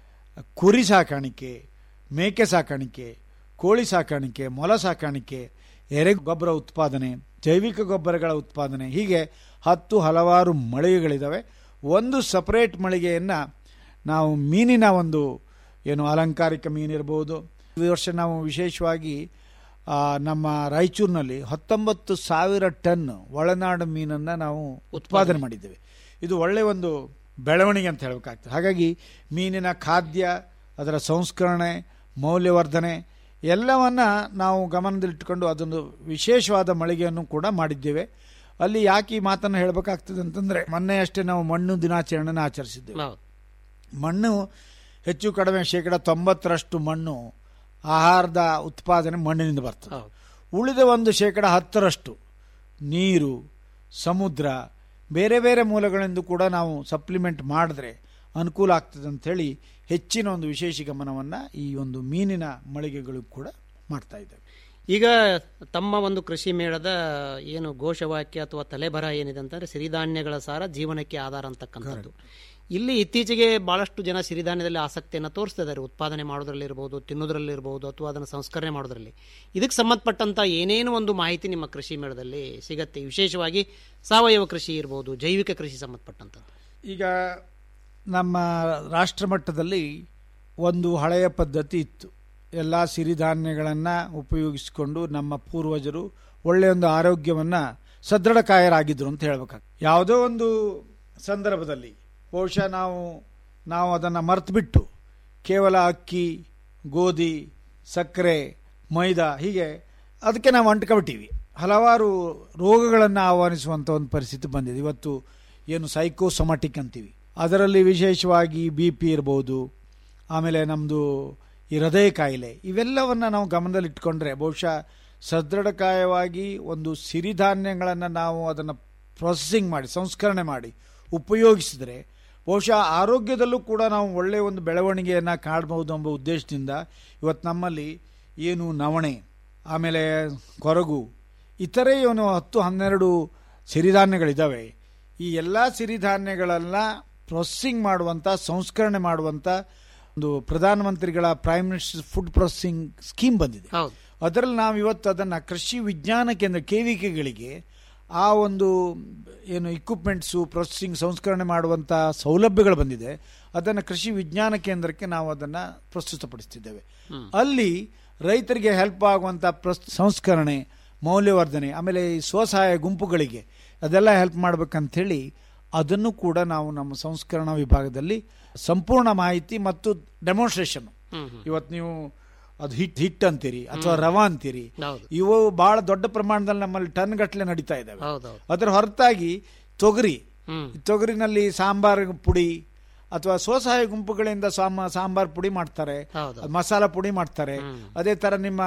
ಕುರಿ ಸಾಕಾಣಿಕೆ ಮೇಕೆ ಸಾಕಾಣಿಕೆ ಕೋಳಿ ಸಾಕಾಣಿಕೆ ಮೊಲ ಸಾಕಾಣಿಕೆ ಎರೆ ಗೊಬ್ಬರ ಉತ್ಪಾದನೆ ಜೈವಿಕ ಗೊಬ್ಬರಗಳ ಉತ್ಪಾದನೆ ಹೀಗೆ ಹತ್ತು ಹಲವಾರು ಮಳಿಗೆಗಳಿದ್ದಾವೆ ಒಂದು ಸಪರೇಟ್ ಮಳಿಗೆಯನ್ನು ನಾವು ಮೀನಿನ ಒಂದು ಏನು ಅಲಂಕಾರಿಕ ಮೀನಿರ್ಬೋದು ಈ ವರ್ಷ ನಾವು ವಿಶೇಷವಾಗಿ ಆ, ನಮ್ಮ ರಾಯಚೂರಿನಲ್ಲಿ ಹತ್ತೊಂಬತ್ತು ಸಾವಿರ ಟನ್ ಒಳನಾಡು ಮೀನನ್ನು ನಾವು ಉತ್ಪಾದನೆ ಮಾಡಿದ್ದೇವೆ ಇದು ಒಳ್ಳೆ ಒಂದು ಬೆಳವಣಿಗೆ ಅಂತ ಹೇಳಬೇಕಾಗ್ತದೆ ಹಾಗಾಗಿ ಮೀನಿನ ಖಾದ್ಯ ಅದರ ಸಂಸ್ಕರಣೆ ಮೌಲ್ಯವರ್ಧನೆ ಎಲ್ಲವನ್ನ ನಾವು ಗಮನದಲ್ಲಿಟ್ಟುಕೊಂಡು ಅದೊಂದು ವಿಶೇಷವಾದ ಮಳಿಗೆಯನ್ನು ಕೂಡ ಮಾಡಿದ್ದೇವೆ ಅಲ್ಲಿ ಯಾಕೆ ಈ ಮಾತನ್ನು ಹೇಳಬೇಕಾಗ್ತದೆ ಅಂತಂದ್ರೆ ಮೊನ್ನೆ ಅಷ್ಟೇ ನಾವು ಮಣ್ಣು ದಿನಾಚರಣೆನ ಆಚರಿಸಿದ್ದೇವೆ ಮಣ್ಣು ಹೆಚ್ಚು ಕಡಿಮೆ ಶೇಕಡ ತೊಂಬತ್ತರಷ್ಟು ಮಣ್ಣು ಆಹಾರದ ಉತ್ಪಾದನೆ ಮಣ್ಣಿನಿಂದ ಬರ್ತದೆ ಉಳಿದ ಒಂದು ಶೇಕಡ ಹತ್ತರಷ್ಟು ನೀರು ಸಮುದ್ರ ಬೇರೆ ಬೇರೆ ಮೂಲಗಳಿಂದ ಕೂಡ ನಾವು ಸಪ್ಲಿಮೆಂಟ್ ಮಾಡಿದ್ರೆ ಅನುಕೂಲ ಆಗ್ತದೆ ಅಂಥೇಳಿ ಹೆಚ್ಚಿನ ಒಂದು ವಿಶೇಷ ಗಮನವನ್ನು ಈ ಒಂದು ಮೀನಿನ ಮಳಿಗೆಗಳು ಕೂಡ ಮಾಡ್ತಾ ಇದ್ದೇವೆ ಈಗ ತಮ್ಮ ಒಂದು ಕೃಷಿ ಮೇಳದ ಏನು ಘೋಷವಾಕ್ಯ ಅಥವಾ ತಲೆಬರ ಏನಿದೆ ಅಂತಂದ್ರೆ ಸಿರಿಧಾನ್ಯಗಳ ಸಾರ ಜೀವನಕ್ಕೆ ಆಧಾರ ಅಂತಕ್ಕಂಥದ್ದು ಇಲ್ಲಿ ಇತ್ತೀಚೆಗೆ ಬಹಳಷ್ಟು ಜನ ಸಿರಿಧಾನ್ಯದಲ್ಲಿ ಆಸಕ್ತಿಯನ್ನು ತೋರಿಸ್ತಾ ಇದ್ದಾರೆ ಉತ್ಪಾದನೆ ಮಾಡೋದ್ರಲ್ಲಿ ಇರ್ಬೋದು ತಿನ್ನೋದ್ರಲ್ಲಿ ಇರ್ಬೋದು ಅಥವಾ ಅದನ್ನು ಸಂಸ್ಕರಣೆ ಮಾಡೋದ್ರಲ್ಲಿ ಇದಕ್ಕೆ ಸಂಬಂಧಪಟ್ಟಂತ ಏನೇನು ಒಂದು ಮಾಹಿತಿ ನಿಮ್ಮ ಕೃಷಿ ಮೇಳದಲ್ಲಿ ಸಿಗತ್ತೆ ವಿಶೇಷವಾಗಿ ಸಾವಯವ ಕೃಷಿ ಇರ್ಬೋದು ಜೈವಿಕ ಕೃಷಿ ಸಂಬಂಧಪಟ್ಟಂಥದ್ದು ಈಗ ನಮ್ಮ ರಾಷ್ಟ್ರ ಮಟ್ಟದಲ್ಲಿ ಒಂದು ಹಳೆಯ ಪದ್ಧತಿ ಇತ್ತು ಎಲ್ಲ ಸಿರಿಧಾನ್ಯಗಳನ್ನು ಉಪಯೋಗಿಸಿಕೊಂಡು ನಮ್ಮ ಪೂರ್ವಜರು ಒಳ್ಳೆಯ ಒಂದು ಆರೋಗ್ಯವನ್ನು ಸದೃಢಕಾಯರಾಗಿದ್ದರು ಅಂತ ಹೇಳ್ಬೇಕಾಗ್ತದೆ ಯಾವುದೋ ಒಂದು ಸಂದರ್ಭದಲ್ಲಿ ಬಹುಶಃ ನಾವು ನಾವು ಅದನ್ನು ಮರೆತುಬಿಟ್ಟು ಕೇವಲ ಅಕ್ಕಿ ಗೋಧಿ ಸಕ್ಕರೆ ಮೈದಾ ಹೀಗೆ ಅದಕ್ಕೆ ನಾವು ಅಂಟ್ಕೊಬಿಟ್ಟಿವಿ ಹಲವಾರು ರೋಗಗಳನ್ನು ಆಹ್ವಾನಿಸುವಂಥ ಒಂದು ಪರಿಸ್ಥಿತಿ ಬಂದಿದೆ ಇವತ್ತು ಏನು ಸೈಕೋಸೊಮಾಟಿಕ್ ಅಂತೀವಿ ಅದರಲ್ಲಿ ವಿಶೇಷವಾಗಿ ಬಿ ಪಿ ಇರ್ಬೋದು ಆಮೇಲೆ ನಮ್ಮದು ಈ ಹೃದಯ ಕಾಯಿಲೆ ಇವೆಲ್ಲವನ್ನು ನಾವು ಗಮನದಲ್ಲಿಟ್ಕೊಂಡ್ರೆ ಬಹುಶಃ ಸದೃಢಕಾಯವಾಗಿ ಒಂದು ಸಿರಿಧಾನ್ಯಗಳನ್ನು ನಾವು ಅದನ್ನು ಪ್ರೊಸೆಸಿಂಗ್ ಮಾಡಿ ಸಂಸ್ಕರಣೆ ಮಾಡಿ ಉಪಯೋಗಿಸಿದ್ರೆ ಬಹುಶಃ ಆರೋಗ್ಯದಲ್ಲೂ ಕೂಡ ನಾವು ಒಳ್ಳೆಯ ಒಂದು ಬೆಳವಣಿಗೆಯನ್ನು ಕಾಣಬಹುದು ಎಂಬ ಉದ್ದೇಶದಿಂದ ಇವತ್ತು ನಮ್ಮಲ್ಲಿ ಏನು ನವಣೆ ಆಮೇಲೆ ಕೊರಗು ಇತರೆ ಏನು ಹತ್ತು ಹನ್ನೆರಡು ಸಿರಿಧಾನ್ಯಗಳಿದ್ದಾವೆ ಈ ಎಲ್ಲ ಸಿರಿಧಾನ್ಯಗಳೆಲ್ಲ ಪ್ರೊಸೆಸಿಂಗ್ ಮಾಡುವಂಥ ಸಂಸ್ಕರಣೆ ಮಾಡುವಂಥ ಒಂದು ಪ್ರಧಾನಮಂತ್ರಿಗಳ prime minister food processing scheme ಬಂದಿದೆ ಅದರಲ್ಲಿ ನಾವು ಇವತ್ತು ಅದನ್ನು ಕೃಷಿ ವಿಜ್ಞಾನ ಕೇಂದ್ರ ಕೆವಿಕೆಗಳಿಗೆ ಆ ಒಂದು ಏನು ಇಕ್ವಿಪ್ಮೆಂಟ್ಸು ಪ್ರೊಸೆಸಿಂಗ್ ಸಂಸ್ಕರಣೆ ಮಾಡುವಂಥ ಸೌಲಭ್ಯಗಳು ಬಂದಿದೆ ಅದನ್ನು ಕೃಷಿ ವಿಜ್ಞಾನ ಕೇಂದ್ರಕ್ಕೆ ನಾವು ಅದನ್ನು ಪ್ರಸ್ತುತಪಡಿಸ್ತಿದ್ದೇವೆ ಅಲ್ಲಿ ರೈತರಿಗೆ ಹೆಲ್ಪ್ ಆಗುವಂಥ ಪ್ರಸ್ ಸಂಸ್ಕರಣೆ ಮೌಲ್ಯವರ್ಧನೆ ಆಮೇಲೆ ಈ ಸ್ವಸಹಾಯ ಗುಂಪುಗಳಿಗೆ ಅದೆಲ್ಲ ಹೆಲ್ಪ್ ಮಾಡ್ಬೇಕಂಥೇಳಿ ಅದನ್ನು ಕೂಡ ನಾವು ನಮ್ಮ ಸಂಸ್ಕರಣಾ ವಿಭಾಗದಲ್ಲಿ ಸಂಪೂರ್ಣ ಮಾಹಿತಿ ಮತ್ತು ಡೆಮಾನ್ಸ್ಟ್ರೇಷನ್ ಇವತ್ತು ನೀವು ಅದು ಹಿಟ್ ಹಿಟ್ ಅಂತೀರಿ ಅಥವಾ ರವಾ ಅಂತೀರಿ ಇವು ಬಹಳ ದೊಡ್ಡ ಪ್ರಮಾಣದಲ್ಲಿ ನಮ್ಮಲ್ಲಿ ಟನ್ ಗಟ್ಟಲೆ ನಡೀತಾ ಇದ್ದಾವೆ ಅದರ ಹೊರತಾಗಿ ತೊಗರಿ ತೊಗರಿನಲ್ಲಿ ಸಾಂಬಾರ್ ಪುಡಿ ಅಥವಾ ಸ್ವಸಹಾಯ ಗುಂಪುಗಳಿಂದ ಸಾಮ ಸಾಂಬಾರ್ ಪುಡಿ ಮಾಡ್ತಾರೆ ಮಸಾಲ ಪುಡಿ ಮಾಡ್ತಾರೆ ಅದೇ ತರ ನಿಮ್ಮ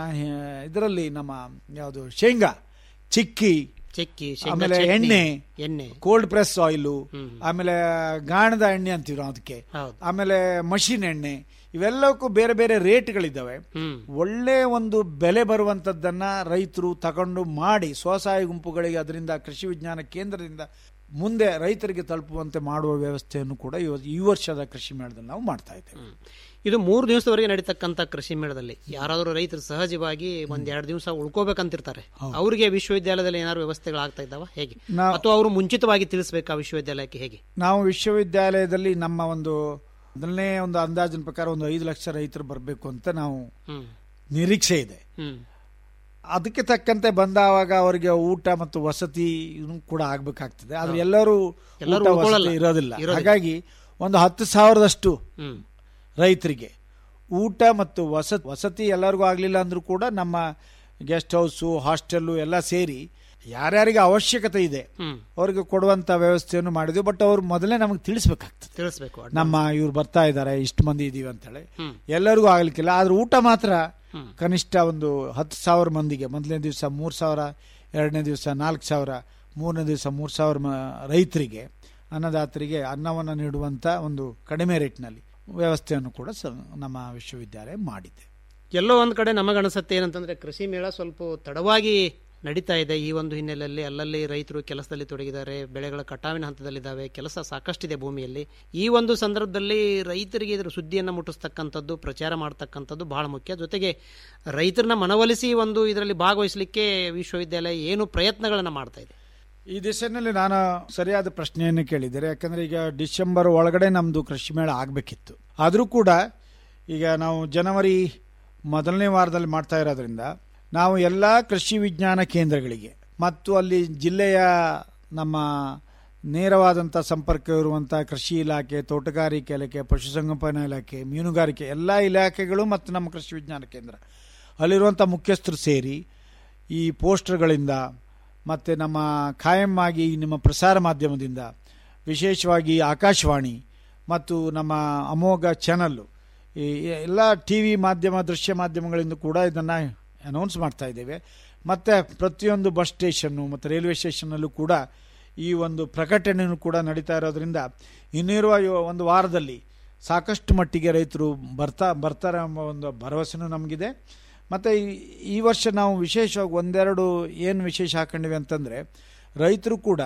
ಇದರಲ್ಲಿ ನಮ್ಮ ಯಾವುದು ಶೇಂಗಾ ಚಿಕ್ಕಿ ಚಿಕ್ಕಿ ಆಮೇಲೆ ಎಣ್ಣೆ ಎಣ್ಣೆ ಕೋಲ್ಡ್ ಪ್ರೆಸ್ ಆಯಿಲು ಆಮೇಲೆ ಗಾಣದ ಎಣ್ಣೆ ಅಂತೀವಿ ನಾವು ಅದಕ್ಕೆ ಆಮೇಲೆ ಮಷಿನ್ ಎಣ್ಣೆ ಇವೆಲ್ಲಕ್ಕೂ ಬೇರೆ ಬೇರೆ ರೇಟ್ಗಳಿದ್ದಾವೆ ಒಳ್ಳೆ ಒಂದು ಬೆಲೆ ಬರುವಂತದ್ದನ್ನ ರೈತರು ತಗೊಂಡು ಮಾಡಿ ಸ್ವಸಹಾಯ ಗುಂಪುಗಳಿಗೆ ಅದರಿಂದ ಕೃಷಿ ವಿಜ್ಞಾನ ಕೇಂದ್ರದಿಂದ ಮುಂದೆ ರೈತರಿಗೆ ತಲುಪುವಂತೆ ಮಾಡುವ ವ್ಯವಸ್ಥೆಯನ್ನು ಕೂಡ ಇವ- ಈ ವರ್ಷದ ಕೃಷಿ ಮೇಳದಲ್ಲಿ ನಾವು ಮಾಡ್ತಾ ಇದ್ದೇವೆ ಇದು ಮೂರು ದಿವಸದವರೆಗೆ ನಡೀತಕ್ಕಂಥ ಕೃಷಿ ಮೇಳದಲ್ಲಿ ಯಾರಾದರೂ ರೈತರು ಸಹಜವಾಗಿ ಒಂದ್ ಎರಡು ದಿವಸ ಉಳ್ಕೋಬೇಕಂತಿರ್ತಾರೆ ಅವರಿಗೆ ವಿಶ್ವವಿದ್ಯಾಲಯದಲ್ಲಿ ಏನಾದ್ರು ವ್ಯವಸ್ಥೆಗಳಾಗ್ತಾ ಇದ್ದಾವ ಹೇಗೆ ನಾವು- ಅಥವಾ ಅವರು ಮುಂಚಿತವಾಗಿ ತಿಳಿಸಬೇಕಾ ವಿಶ್ವವಿದ್ಯಾಲಯಕ್ಕೆ ಹೇಗೆ ನಾವು ವಿಶ್ವವಿದ್ಯಾಲಯದಲ್ಲಿ ನಮ್ಮ ಒಂದು ಮೊದಲನೇ ಒಂದು ಅಂದಾಜಿನ ಪ್ರಕಾರ ಒಂದು ಐದು ಲಕ್ಷ ರೈತರು ಬರಬೇಕು ಅಂತ ನಾವು ಹ್ಮ್ ನಿರೀಕ್ಷೆ ಇದೆ ಹ್ಮ್ ಅದಕ್ಕೆ ತಕ್ಕಂತೆ ಬಂದಾವಾಗ ಅವರಿಗೆ ಊಟ ಮತ್ತು ವಸತಿ ಇನ್ನು ಕೂಡ ಆಗ್ಬೇಕಾಗ್ತದೆ ಆದ್ರೆ ಎಲ್ಲರೂ ಎಲ್ಲರೂ ಊಟ ಉಳ್ಕೊಳ್ಳಲ್ಲ. ವಸತಿ ಇರೋದಿಲ್ಲ ಇರೋದಿಲ್ಲ. ಹಾಗಾಗಿ ಒಂದು ಹತ್ತು ಸಾವಿರದಷ್ಟು ಹ್ಮ್ ರೈತರಿಗೆ ಊಟ ಮತ್ತು ವಸತಿ ವಸತಿ ಎಲ್ಲರಿಗೂ ಆಗಲಿಲ್ಲ ಅಂದ್ರೂ ಕೂಡ ನಮ್ಮ ಗೆಸ್ಟ್ ಹೌಸು ಹಾಸ್ಟೆಲ್ಲು ಎಲ್ಲ ಸೇರಿ ಯಾರ್ಯಾರಿಗೆ ಅವಶ್ಯಕತೆ ಇದೆ ಹ್ಮ್ ಅವ್ರಿಗೆ ಕೊಡುವಂತ ವ್ಯವಸ್ಥೆಯನ್ನು ಮಾಡಿದ್ವಿ ಬಟ್ ಅವ್ರು ಮೊದಲೇ ನಮಗೆ ತಿಳಿಸ್ಬೇಕಾಗ್ತದೆ ತಿಳಿಸ್ಬೇಕು ನಮ್ಮ ಇವ್ರು ಬರ್ತಾ ಇದ್ದಾರೆ ಇಷ್ಟು ಮಂದಿ ಇದೀವಿ ಅಂತೇಳಿ ಹ್ಮ್. ಎಲ್ಲರಿಗೂ ಆಗ್ಲಿಕ್ಕಿಲ್ಲ ಆದ್ರೆ ಊಟ ಮಾತ್ರ ಕನಿಷ್ಠ ಒಂದು ಹತ್ತು ಸಾವಿರ ಮಂದಿಗೆ ಮೊದಲನೇ ದಿವಸ ಮೂರು ಸಾವಿರ ಎರಡನೇ ದಿವಸ ನಾಲ್ಕು ಸಾವಿರ ಮೂರನೇ ದಿವಸ ಮೂರು ಸಾವಿರ ಮ- ರೈತರಿಗೆ ಅನ್ನದಾತರಿಗೆ ಅನ್ನವನ್ನು ನೀಡುವಂತ ಒಂದು ಕಡಿಮೆ ರೇಟ್ನಲ್ಲಿ ವ್ಯವಸ್ಥೆಯನ್ನು ಕೂಡ ಸ- ನಮ್ಮ ವಿಶ್ವವಿದ್ಯಾಲಯ ಮಾಡಿದೆ ಎಲ್ಲೋ ಒಂದ್ ಕಡೆ ನಮಗನಿಸುತ್ತೆ ಏನಂತಂದ್ರೆ ಕೃಷಿ ಮೇಳ ಸ್ವಲ್ಪ ತಡವಾಗಿ ನಡೀತಾ ಇದೆ ಈ ಒಂದು ಹಿನ್ನೆಲೆಯಲ್ಲಿ ಅಲ್ಲಲ್ಲಿ ರೈತರು ಕೆಲಸದಲ್ಲಿ ತೊಡಗಿದ್ದಾರೆ ಬೆಳೆಗಳ ಕಟಾವಿನ ಹಂತದಲ್ಲಿದ್ದಾವೆ ಕೆಲಸ ಸಾಕಷ್ಟಿದೆ ಭೂಮಿಯಲ್ಲಿ ಈ ಒಂದು ಸಂದರ್ಭದಲ್ಲಿ ರೈತರಿಗೆ ಇದರ ಸುದ್ದಿಯನ್ನು ಮುಟ್ಟಿಸ್ತಕ್ಕಂಥದ್ದು ಪ್ರಚಾರ ಮಾಡ್ತಕ್ಕಂಥದ್ದು ಬಹಳ ಮುಖ್ಯ ಜೊತೆಗೆ ರೈತರನ್ನ ಮನವೊಲಿಸಿ ಒಂದು ಇದರಲ್ಲಿ ಭಾಗವಹಿಸಲಿಕ್ಕೆ ವಿಶ್ವವಿದ್ಯಾಲಯ ಏನು ಪ್ರಯತ್ನಗಳನ್ನು ಮಾಡ್ತಾ ಇದೆ ಈ ದಿಶೆಯಲ್ಲಿ ನಾನು ಸರಿಯಾದ ಪ್ರಶ್ನೆಯನ್ನು ಕೇಳಿದ್ದೇನೆ ಯಾಕಂದ್ರೆ ಈಗ ಡಿಸೆಂಬರ್ ಒಳಗಡೆ ನಮ್ದು ಕೃಷಿ ಮೇಳ ಆಗಬೇಕಿತ್ತು ಆದರೂ ಕೂಡ ಈಗ ನಾವು ಜನವರಿ ಮೊದಲನೇ ವಾರದಲ್ಲಿ ಮಾಡ್ತಾ ಇರೋದ್ರಿಂದ ನಾವು ಎಲ್ಲ ಕೃಷಿ ವಿಜ್ಞಾನ ಕೇಂದ್ರಗಳಿಗೆ ಮತ್ತು ಅಲ್ಲಿ ಜಿಲ್ಲೆಯ ನಮ್ಮ ನೇರವಾದಂಥ ಸಂಪರ್ಕ ಇರುವಂಥ ಕೃಷಿ ಇಲಾಖೆ ತೋಟಗಾರಿಕೆ ಇಲಾಖೆ ಪಶುಸಂಗೋಪನಾ ಇಲಾಖೆ ಮೀನುಗಾರಿಕೆ ಎಲ್ಲ ಇಲಾಖೆಗಳು ಮತ್ತು ನಮ್ಮ ಕೃಷಿ ವಿಜ್ಞಾನ ಕೇಂದ್ರ ಅಲ್ಲಿರುವಂಥ ಮುಖ್ಯಸ್ಥರು ಸೇರಿ ಈ ಪೋಸ್ಟರ್ಗಳಿಂದ ಮತ್ತು ನಮ್ಮ ಖಾಯಂ ಆಗಿ ನಿಮ್ಮ ಪ್ರಸಾರ ಮಾಧ್ಯಮದಿಂದ ವಿಶೇಷವಾಗಿ ಆಕಾಶವಾಣಿ ಮತ್ತು ನಮ್ಮ ಅಮೋಘ ಚಾನಲ್ಲು ಈ ಎಲ್ಲ ಟಿ ವಿ ಮಾಧ್ಯಮ ದೃಶ್ಯ ಮಾಧ್ಯಮಗಳಿಂದ ಕೂಡ ಇದನ್ನು ಅನೌನ್ಸ್ ಮಾಡ್ತಾ ಇದ್ದೇವೆ ಮತ್ತು ಪ್ರತಿಯೊಂದು ಬಸ್ ಸ್ಟೇಷನ್ನು ಮತ್ತು ರೈಲ್ವೆ ಸ್ಟೇಷನ್ನಲ್ಲೂ ಕೂಡ ಈ ಒಂದು ಪ್ರಕಟಣೆಯೂ ಕೂಡ ನಡೀತಾ ಇರೋದ್ರಿಂದ ಇನ್ನಿರುವ ಯೋ- ಒಂದು ವಾರದಲ್ಲಿ ಸಾಕಷ್ಟು ಮಟ್ಟಿಗೆ ರೈತರು ಬರ್ತಾ ಬರ್ತಾರೆ ಎಂಬ ಒಂದು ಭರವಸೆನೂ ನಮಗಿದೆ ಮತ್ತು ಈ- ಈ ವರ್ಷ ನಾವು ವಿಶೇಷವಾಗಿ ಒಂದೆರಡು ಏನು ವಿಶೇಷ ಹಾಕೊಂಡಿವೆ ಅಂತಂದರೆ ರೈತರು ಕೂಡ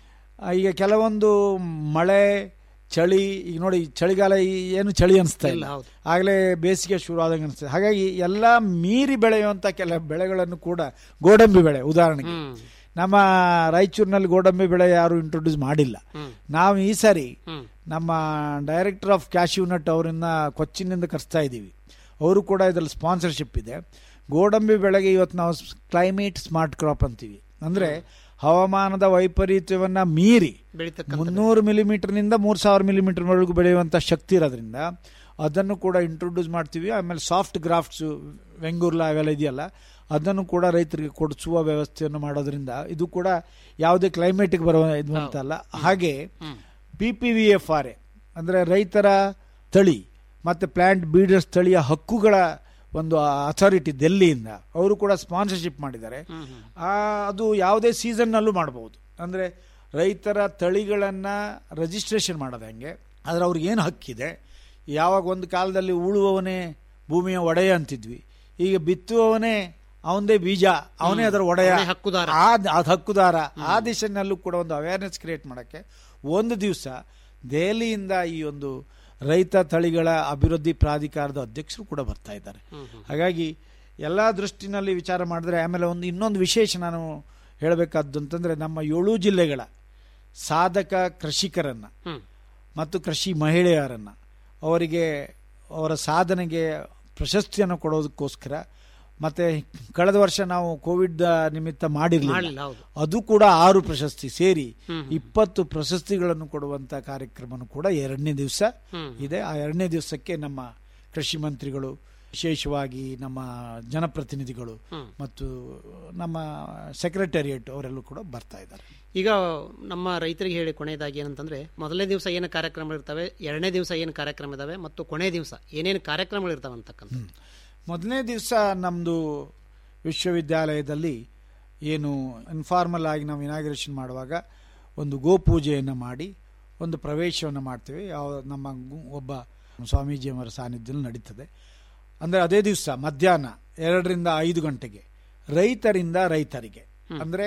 ಆ, ಈಗ ಕೆಲವೊಂದು ಮಳೆ ಚಳಿ ಈಗ ನೋಡಿ ಚಳಿಗಾಲ ಈ- ಏನು ಚಳಿ ಅನಿಸ್ತಾ ಇಲ್ಲ ಆಗಲೇ ಬೇಸಿಗೆ ಶುರು ಆದಂಗೆ ಅನಿಸ್ತದೆ ಹಾಗಾಗಿ ಎಲ್ಲ ಮೀರಿ ಬೆಳೆಯುವಂಥ ಕೆಲ ಬೆಳೆಗಳನ್ನು ಕೂಡ ಗೋಡಂಬಿ ಬೆಳೆ ಉದಾಹರಣೆಗೆ ನಮ್ಮ ರಾಯಚೂರಿನಲ್ಲಿ ಗೋಡಂಬಿ ಬೆಳೆ ಯಾರು ಇಂಟ್ರೊಡ್ಯೂಸ್ ಮಾಡಿಲ್ಲ ನಾವು ಈ ಸಾರಿ ನಮ್ಮ ಡೈರೆಕ್ಟರ್ ಆಫ್ ಕ್ಯಾಶ್ಯೂ ನಟ್ ಅವರನ್ನ ಕೊಚ್ಚಿನಿಂದ ಕರೆಸ್ತಾ ಇದ್ದೀವಿ ಅವರು ಕೂಡ ಇದರಲ್ಲಿ ಸ್ಪಾನ್ಸರ್ಶಿಪ್ ಇದೆ ಗೋಡಂಬಿ ಬೆಳೆಗೆ ಇವತ್ತು ನಾವು ಕ್ಲೈಮೇಟ್ ಸ್ಮಾರ್ಟ್ ಕ್ರಾಪ್ ಅಂತೀವಿ ಅಂದ್ರೆ ಹವಾಮಾನದ ವೈಪರೀತ್ಯವನ್ನ ಮೀರಿ ಮುನ್ನೂರು ಮಿಲಿಮೀಟರ್ನಿಂದ ಮೂರು ಸಾವಿರ ಮಿಲಿಮೀಟರ್ವರೆಗೂ ಬೆಳೆಯುವಂಥ ಶಕ್ತಿ ಇರೋದ್ರಿಂದ ಅದನ್ನು ಕೂಡ ಇಂಟ್ರೊಡ್ಯೂಸ್ ಮಾಡ್ತೀವಿ ಆಮೇಲೆ ಸಾಫ್ಟ್ ಗ್ರಾಫ್ಟ್ಸು ವೆಂಗೂರ್ಲ ಅವೆಲ್ಲ ಇದೆಯಲ್ಲ ಅದನ್ನು ಕೂಡ ರೈತರಿಗೆ ಕೊಡಿಸುವ ವ್ಯವಸ್ಥೆಯನ್ನು ಮಾಡೋದ್ರಿಂದ ಇದು ಕೂಡ ಯಾವುದೇ ಕ್ಲೈಮೇಟಿಗೆ ಬರುವ ಇದು ಅಂತಲ್ಲ ಹಾಗೆ P P V F R A ಅಂದರೆ ರೈತರ ತಳಿ ಮತ್ತು ಪ್ಲಾಂಟ್ ಬೀಡರ್ಸ್ ತಳಿಯ ಹಕ್ಕುಗಳ ಒಂದು ಅಥಾರಿಟಿ ಡೆಲ್ಲಿಯಿಂದ ಅವರು ಕೂಡ ಸ್ಪಾನ್ಸರ್ಶಿಪ್ ಮಾಡಿದ್ದಾರೆ ಆ, ಅದು ಯಾವುದೇ ಸೀಸನ್ನಲ್ಲೂ ಮಾಡಬಹುದು ಅಂದರೆ ರೈತರ ತಳಿಗಳನ್ನು ರಿಜಿಸ್ಟ್ರೇಷನ್ ಮಾಡೋದು ಹೆಂಗೆ ಆದರೆ ಅವ್ರಿಗೆ ಏನು ಹಕ್ಕಿದೆ ಯಾವಾಗ ಒಂದು ಕಾಲದಲ್ಲಿ ಉಳುವವನೇ ಭೂಮಿಯ ಒಡೆಯ ಅಂತಿದ್ವಿ ಈಗ ಬಿತ್ತುವವನೇ ಅವನದೇ ಬೀಜ ಅವನೇ ಅದರ ಒಡೆಯ ಅವನೇ ಹಕ್ಕುದಾರ. ಆ ಅದು ಹಕ್ಕುದಾರ ಆ ದಿಶೆನಲ್ಲೂ ಕೂಡ ಒಂದು ಅವೇರ್ನೆಸ್ ಕ್ರಿಯೇಟ್ ಮಾಡೋಕ್ಕೆ ಒಂದು ದಿವಸ ದೆಹಲಿಯಿಂದ ಈ ಒಂದು ರೈತ ತಳಿಗಳ ಅಭಿವೃದ್ಧಿ ಪ್ರಾಧಿಕಾರದ ಅಧ್ಯಕ್ಷರು ಕೂಡ ಬರ್ತಾ ಇದ್ದಾರೆ ಹಾಗಾಗಿ ಎಲ್ಲ ದೃಷ್ಟಿನಲ್ಲಿ ವಿಚಾರ ಮಾಡಿದ್ರೆ ಆಮೇಲೆ ಒಂದು ಇನ್ನೊಂದು ವಿಶೇಷ ನಾನು ಹೇಳಬೇಕಾದ್ದು ಅಂತಂದ್ರೆ ನಮ್ಮ ಏಳು ಜಿಲ್ಲೆಗಳ ಸಾಧಕ ಕೃಷಿಕರನ್ನ ಮತ್ತು ಕೃಷಿ ಮಹಿಳೆಯರನ್ನ ಅವರಿಗೆ ಅವರ ಸಾಧನೆಗೆ ಪ್ರಶಸ್ತಿಯನ್ನು ಕೊಡೋದಕ್ಕೋಸ್ಕರ ಮತ್ತೆ ಕಳೆದ ವರ್ಷ ನಾವು ಕೋವಿಡ್ ನಿಮಿತ್ತ ಮಾಡ್ಲಿಲ್ಲ, ಮಾಡಿರಲಿಲ್ಲ ಹೌದು. ಅದು ಕೂಡ ಆರು ಪ್ರಶಸ್ತಿ ಸೇರಿ ಹ್ಮ್. ಇಪ್ಪತ್ತು ಪ್ರಶಸ್ತಿಗಳನ್ನು ಕೊಡುವಂತ ಕಾರ್ಯಕ್ರಮನೂ ಕೂಡ ಎರಡನೇ ದಿವಸ ಹ್ಮ್. ಇದೆ ಆ ಎರಡನೇ ದಿವಸಕ್ಕೆ ನಮ್ಮ ಕೃಷಿ ಮಂತ್ರಿಗಳು ವಿಶೇಷವಾಗಿ ನಮ್ಮ ಜನಪ್ರತಿನಿಧಿಗಳು ಹ್ಮ್. ಮತ್ತು ನಮ್ಮ ಸೆಕ್ರೆಟರಿಯೇಟ್ ಅವರೆಲ್ಲೂ ಕೂಡ ಬರ್ತಾ ಇದ್ದಾರೆ ಈಗ ನಮ್ಮ ರೈತರಿಗೆ ಹೇಳಿ ಕೊನೆಯದಾಗಿ ಏನಂತಂದ್ರೆ ಮೊದಲನೇ ದಿವಸ ಏನು ಕಾರ್ಯಕ್ರಮಗಳಿರ್ತವೆ ಎರಡನೇ ದಿವಸ ಏನು ಕಾರ್ಯಕ್ರಮ ಇದಾವೆ ಮತ್ತು ಕೊನೆಯ ದಿವಸ ಏನೇನು ಕಾರ್ಯಕ್ರಮಗಳಿರ್ತವೆ ಅಂತಕ್ಕಂಥ ಮೊದಲನೇ ದಿವಸ ನಮ್ಮದು ವಿಶ್ವವಿದ್ಯಾಲಯದಲ್ಲಿ ಏನು ಇನ್ಫಾರ್ಮಲ್ ಆಗಿ ನಾವು ಇನಾಗ್ರೇಷನ್ ಮಾಡುವಾಗ ಒಂದು ಗೋಪೂಜೆಯನ್ನು ಮಾಡಿ ಒಂದು ಪ್ರವೇಶವನ್ನು ಮಾಡ್ತೇವೆ ಯಾವ ನಮ್ಮ ಗು- ಒಬ್ಬ ಸ್ವಾಮೀಜಿಯವರ ಸಾನ್ನಿಧ್ಯದಲ್ಲಿ ನಡೀತದೆ ಅಂದರೆ ಅದೇ ದಿವಸ ಮಧ್ಯಾಹ್ನ ಎರಡರಿಂದ ಐದು ಗಂಟೆಗೆ ರೈತರಿಂದ ರೈತರಿಗೆ ಅಂದರೆ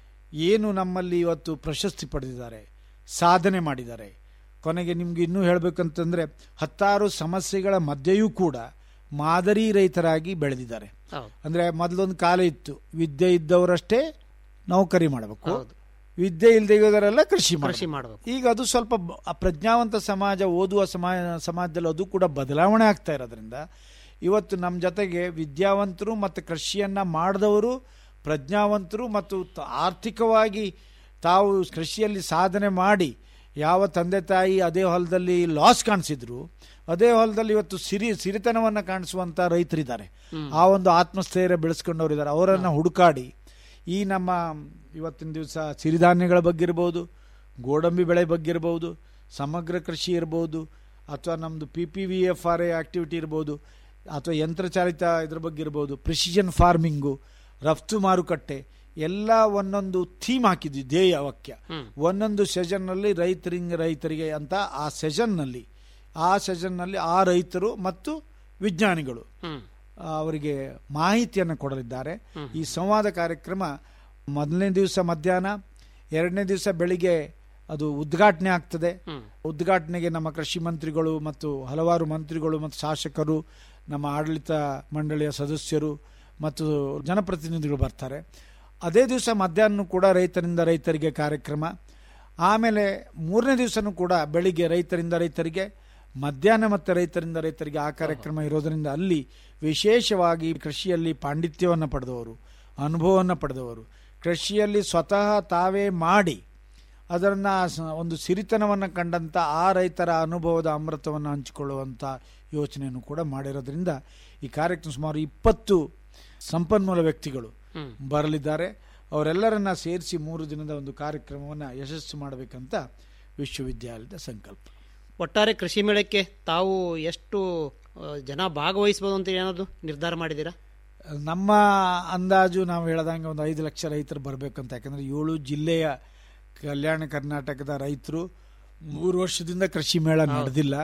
ಏನು ನಮ್ಮಲ್ಲಿ ಇವತ್ತು ಪ್ರಶಸ್ತಿ ಪಡೆದಿದ್ದಾರೆ ಸಾಧನೆ ಮಾಡಿದ್ದಾರೆ ಕೊನೆಗೆ ನಿಮ್ಗೆ ಇನ್ನೂ ಹೇಳಬೇಕಂತಂದ್ರೆ ಹತ್ತಾರು ಸಮಸ್ಯೆಗಳ ಮಧ್ಯೆಯೂ ಕೂಡ ಮಾದರಿ ರೈತರಾಗಿ ಬೆಳೆದಿದ್ದಾರೆ ಹೌದು. ಅಂದ್ರೆ ಮೊದಲೊಂದು ಕಾಲ ಇತ್ತು ವಿದ್ಯೆ ಇದ್ದವರಷ್ಟೇ ನೌಕರಿ ಮಾಡಬೇಕು ಹೌದು. ವಿದ್ಯೆ ಇಲ್ಲದೆ ಇರೋದರೆಲ್ಲ ಕೃಷಿ ಕೃಷಿ ಮಾಡ್ಬೇಕು. ಮಾಡಬೇಕು ಈಗ ಅದು ಸ್ವಲ್ಪ ಬ- ಆ ಪ್ರಜ್ಞಾವಂತ ಸಮಾಜ ಓದುವ ಸಮಾಜ ಸಮಾಜದಲ್ಲಿ ಅದು ಕೂಡ ಬದಲಾವಣೆ ಆಗ್ತಾ ಇರೋದ್ರಿಂದ ಇವತ್ತು ನಮ್ಮ ಜೊತೆಗೆ ವಿದ್ಯಾವಂತರು ಮತ್ತು ಕೃಷಿಯನ್ನ ಮಾಡಿದವರು ಪ್ರಜ್ಞಾವಂತರು ಮತ್ತು ತ- ಆರ್ಥಿಕವಾಗಿ ತಾವು ಕೃಷಿಯಲ್ಲಿ ಸಾಧನೆ ಮಾಡಿ ಯಾವ ತಂದೆ ತಾಯಿ ಅದೇ ಹೊಲದಲ್ಲಿ ಲಾಸ್ ಕಾಣಿಸಿದ್ರು ಅದೇ ಹೊಲದಲ್ಲಿ ಇವತ್ತು ಸಿರಿ ಸಿರಿತನವನ್ನ ಕಾಣಿಸುವಂತ ರೈತರಿದ್ದಾರೆ ಆ ಒಂದು ಆತ್ಮಸ್ಥೈರ್ಯ ಬೆಳೆಸ್ಕೊಂಡವ್ರು ಇದ್ದಾರೆ ಅವರನ್ನ ಹುಡುಕಾಡಿ ಈ ನಮ್ಮ ಇವತ್ತಿನ ದಿವಸ ಸಿರಿಧಾನ್ಯಗಳ ಬಗ್ಗೆ ಇರ್ಬೋದು ಗೋಡಂಬಿ ಬೆಳೆ ಬಗ್ಗೆ ಇರ್ಬೋದು ಸಮಗ್ರ ಕೃಷಿ ಇರ್ಬೋದು ಅಥವಾ ನಮ್ಮದು P P V F R A activity ಇರ್ಬೋದು ಅಥವಾ ಯಂತ್ರಚಾಲಿತ ಇದ್ರ ಬಗ್ಗೆ ಇರ್ಬೋದು ಪ್ರಿಸಿಷನ್ ಫಾರ್ಮಿಂಗು ರಫ್ತು ಮಾರುಕಟ್ಟೆ ಎಲ್ಲ ಒಂದೊಂದು ಥೀಮ್ ಹಾಕಿದ್ವಿ ಧ್ಯೇಯ ವಾಕ್ಯ ಒಂದೊಂದು ಸೆಷನ್ನಲ್ಲಿ ರೈತರಿಂಗ್ ರೈತರಿಗೆ ಅಂತ ಆ ಸೆಷನ್ನಲ್ಲಿ ಆ ಸೆಷನ್ನಲ್ಲಿ ಆ ರೈತರು ಮತ್ತು ವಿಜ್ಞಾನಿಗಳು ಆ, ಅವರಿಗೆ ಮಾಹಿತಿಯನ್ನು ಕೊಡಲಿದ್ದಾರೆ ಈ ಸಂವಾದ ಕಾರ್ಯಕ್ರಮ ಮೊದಲನೇ ದಿವಸ ಮಧ್ಯಾಹ್ನ ಎರಡನೇ ದಿವಸ ಬೆಳಿಗ್ಗೆ ಅದು ಉದ್ಘಾಟನೆ ಆಗ್ತದೆ ಉದ್ಘಾಟನೆಗೆ ನಮ್ಮ ಕೃಷಿ ಮಂತ್ರಿಗಳು ಮತ್ತು ಹಲವಾರು ಮಂತ್ರಿಗಳು ಮತ್ತು ಶಾಸಕರು ನಮ್ಮ ಆಡಳಿತ ಮಂಡಳಿಯ ಸದಸ್ಯರು ಮತ್ತು ಜನಪ್ರತಿನಿಧಿಗಳು ಬರ್ತಾರೆ ಅದೇ ದಿವಸ ಮಧ್ಯಾಹ್ನ ಕೂಡ ರೈತರಿಂದ ರೈತರಿಗೆ ಕಾರ್ಯಕ್ರಮ ಆಮೇಲೆ ಮೂರನೇ ದಿವಸನೂ ಕೂಡ ಬೆಳಿಗ್ಗೆ ರೈತರಿಂದ ರೈತರಿಗೆ ಮಧ್ಯಾಹ್ನ ಮತ್ತು ರೈತರಿಂದ ರೈತರಿಗೆ ಆ ಕಾರ್ಯಕ್ರಮ ಇರೋದರಿಂದ ಅಲ್ಲಿ ವಿಶೇಷವಾಗಿ ಕೃಷಿಯಲ್ಲಿ ಪಾಂಡಿತ್ಯವನ್ನು ಪಡೆದವರು ಅನುಭವವನ್ನು ಪಡೆದವರು ಕೃಷಿಯಲ್ಲಿ ಸ್ವತಃ ತಾವೇ ಮಾಡಿ ಅದನ್ನ ಸ- ಒಂದು ಸಿರಿತನವನ್ನು ಕಂಡಂತ ಆ ರೈತರ ಅನುಭವದ ಅಮೃತವನ್ನು ಹಂಚಿಕೊಳ್ಳುವಂತ ಯೋಚನೆಯನ್ನು ಕೂಡ ಮಾಡಿರೋದ್ರಿಂದ ಈ ಕಾರ್ಯಕ್ರಮ ಸುಮಾರು ಇಪ್ಪತ್ತು ಸಂಪನ್ಮೂಲ ವ್ಯಕ್ತಿಗಳು ಬರಲಿದ್ದಾರೆ ಅವರೆಲ್ಲರನ್ನ ಸೇರಿಸಿ ಮೂರು ದಿನದ ಒಂದು ಕಾರ್ಯಕ್ರಮವನ್ನು ಯಶಸ್ಸು ಮಾಡಬೇಕಂತ ವಿಶ್ವವಿದ್ಯಾಲಯದ ಸಂಕಲ್ಪ ಒಟ್ಟಾರೆ ಕೃಷಿ ಮೇಳಕ್ಕೆ ತಾವು ಎಷ್ಟು ಆ, ಜನ ಭಾಗವಹಿಸಬಹುದು ಅಂತ ಏನಾದ್ರು ನಿರ್ಧಾರ ಮಾಡಿದ್ದೀರಾ ನಮ್ಮ ಅಂದಾಜು ನಾವು ಹೇಳ್ದಂಗೆ ಒಂದು ಐದು ಲಕ್ಷ ರೈತರು ಬರಬೇಕಂತ ಯಾಕಂದ್ರೆ ಏಳು ಜಿಲ್ಲೆಯ ಕಲ್ಯಾಣ ಕರ್ನಾಟಕದ ರೈತರು ಮೂರು ವರ್ಷದಿಂದ ಕೃಷಿ ಮೇಳ ನಡೆದಿಲ್ಲ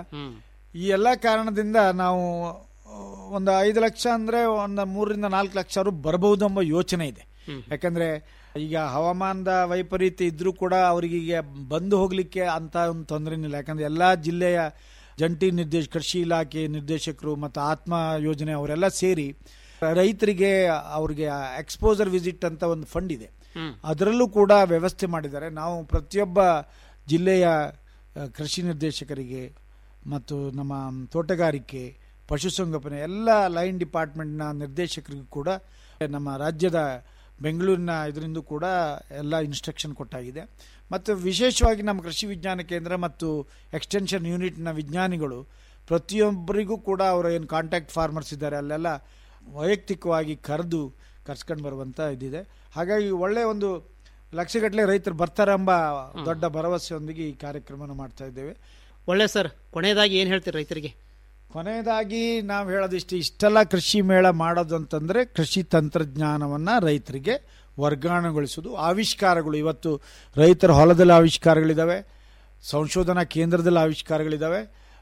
ಈ ಎಲ್ಲ ಕಾರಣದಿಂದ ನಾವು ಆ, ಒಂದು ಐದು ಲಕ್ಷ ಅಂದ್ರೆ ಒಂದು ಮೂರರಿಂದ ನಾಲ್ಕು ಲಕ್ಷ ಅವರು ಬರಬಹುದು ಎಂಬ ಯೋಚನೆ ಇದೆ ಯಾಕಂದ್ರೆ ಈಗ ಹವಾಮಾನದ ವೈಪರೀತ್ಯ ಇದ್ರೂ ಕೂಡ ಅವರಿಗೆ ಈಗ ಬಂದು ಹೋಗ್ಲಿಕ್ಕೆ ಅಂತ ಒಂದು ತೊಂದರೆ ಇಲ್ಲ ಯಾಕಂದ್ರೆ ಎಲ್ಲಾ ಜಿಲ್ಲೆಯ ಜಂಟಿ ನಿರ್ದೇಶ ಕೃಷಿ ಇಲಾಖೆ ನಿರ್ದೇಶಕರು ಮತ್ತು ಆತ್ಮ ಯೋಜನೆ ಅವರೆಲ್ಲ ಸೇರಿ ರೈತರಿಗೆ ಅವ್ರಿಗೆ ಎಕ್ಸ್ಪೋಸರ್ ವಿಸಿಟ್ ಅಂತ ಒಂದು ಫಂಡ್ ಇದೆ ಅದರಲ್ಲೂ ಕೂಡ ವ್ಯವಸ್ಥೆ ಮಾಡಿದ್ದಾರೆ ನಾವು ಪ್ರತಿಯೊಬ್ಬ ಜಿಲ್ಲೆಯ ಆ, ಕೃಷಿ ನಿರ್ದೇಶಕರಿಗೆ ಮತ್ತು ನಮ್ಮ ತೋಟಗಾರಿಕೆ ಪಶುಸಂಗೋಪನೆ ಎಲ್ಲ ಲೈನ್ ಡಿಪಾರ್ಟ್ಮೆಂಟ್ನ ನಿರ್ದೇಶಕರಿಗೂ ಕೂಡ ನಮ್ಮ ರಾಜ್ಯದ ಬೆಂಗಳೂರಿನ ಇದರಿಂದ ಕೂಡ ಎಲ್ಲ ಇನ್ಸ್ಟ್ರಕ್ಷನ್ ಕೊಟ್ಟಾಗಿದೆ ಮತ್ತು ವಿಶೇಷವಾಗಿ ನಮ್ಮ ಕೃಷಿ ವಿಜ್ಞಾನ ಕೇಂದ್ರ ಮತ್ತು ಎಕ್ಸ್ಟೆನ್ಷನ್ ಯೂನಿಟ್ನ ವಿಜ್ಞಾನಿಗಳು ಪ್ರತಿಯೊಬ್ಬರಿಗೂ ಕೂಡ ಅವರ ಏನು ಕಾಂಟ್ಯಾಕ್ಟ್ ಫಾರ್ಮರ್ಸ್ ಇದ್ದಾರೆ ಅಲ್ಲೆಲ್ಲ ವೈಯಕ್ತಿಕವಾಗಿ ಕರೆದು ಕರ್ಸ್ಕೊಂಡು ಬರುವಂತ ಇದಿದೆ ಹಾಗಾಗಿ ಒಳ್ಳೆ ಒಂದು ಲಕ್ಷಗಟ್ಟಲೆ ರೈತರು ಬರ್ತಾರೆ ಎಂಬ ದೊಡ್ಡ ಭರವಸೆಯೊಂದಿಗೆ ಈ ಕಾರ್ಯಕ್ರಮವನ್ನು ಮಾಡ್ತಾ ಇದ್ದೇವೆ ಒಳ್ಳೆ ಸರ್ ಕೊನೆಯದಾಗಿ ಏನು ಹೇಳ್ತೀರಿ ರೈತರಿಗೆ ಕೊನೆಯದಾಗಿ ನಾವು ಹೇಳೋದಿಷ್ಟು ಇಷ್ಟೆಲ್ಲ ಕೃಷಿ ಮೇಳ ಮಾಡೋದು ಅಂತಂದ್ರೆ ಕೃಷಿ ತಂತ್ರಜ್ಞಾನವನ್ನ ರೈತರಿಗೆ ವರ್ಗಾವಣೆಗೊಳಿಸೋದು ಆವಿಷ್ಕಾರಗಳು ಇವತ್ತು ರೈತರ ಹೊಲದಲ್ಲಿ ಆವಿಷ್ಕಾರಗಳಿದ್ದಾವೆ ಸಂಶೋಧನಾ ಕೇಂದ್ರದಲ್ಲಿ ಆವಿಷ್ಕಾರಗಳಿದ್ದಾವೆ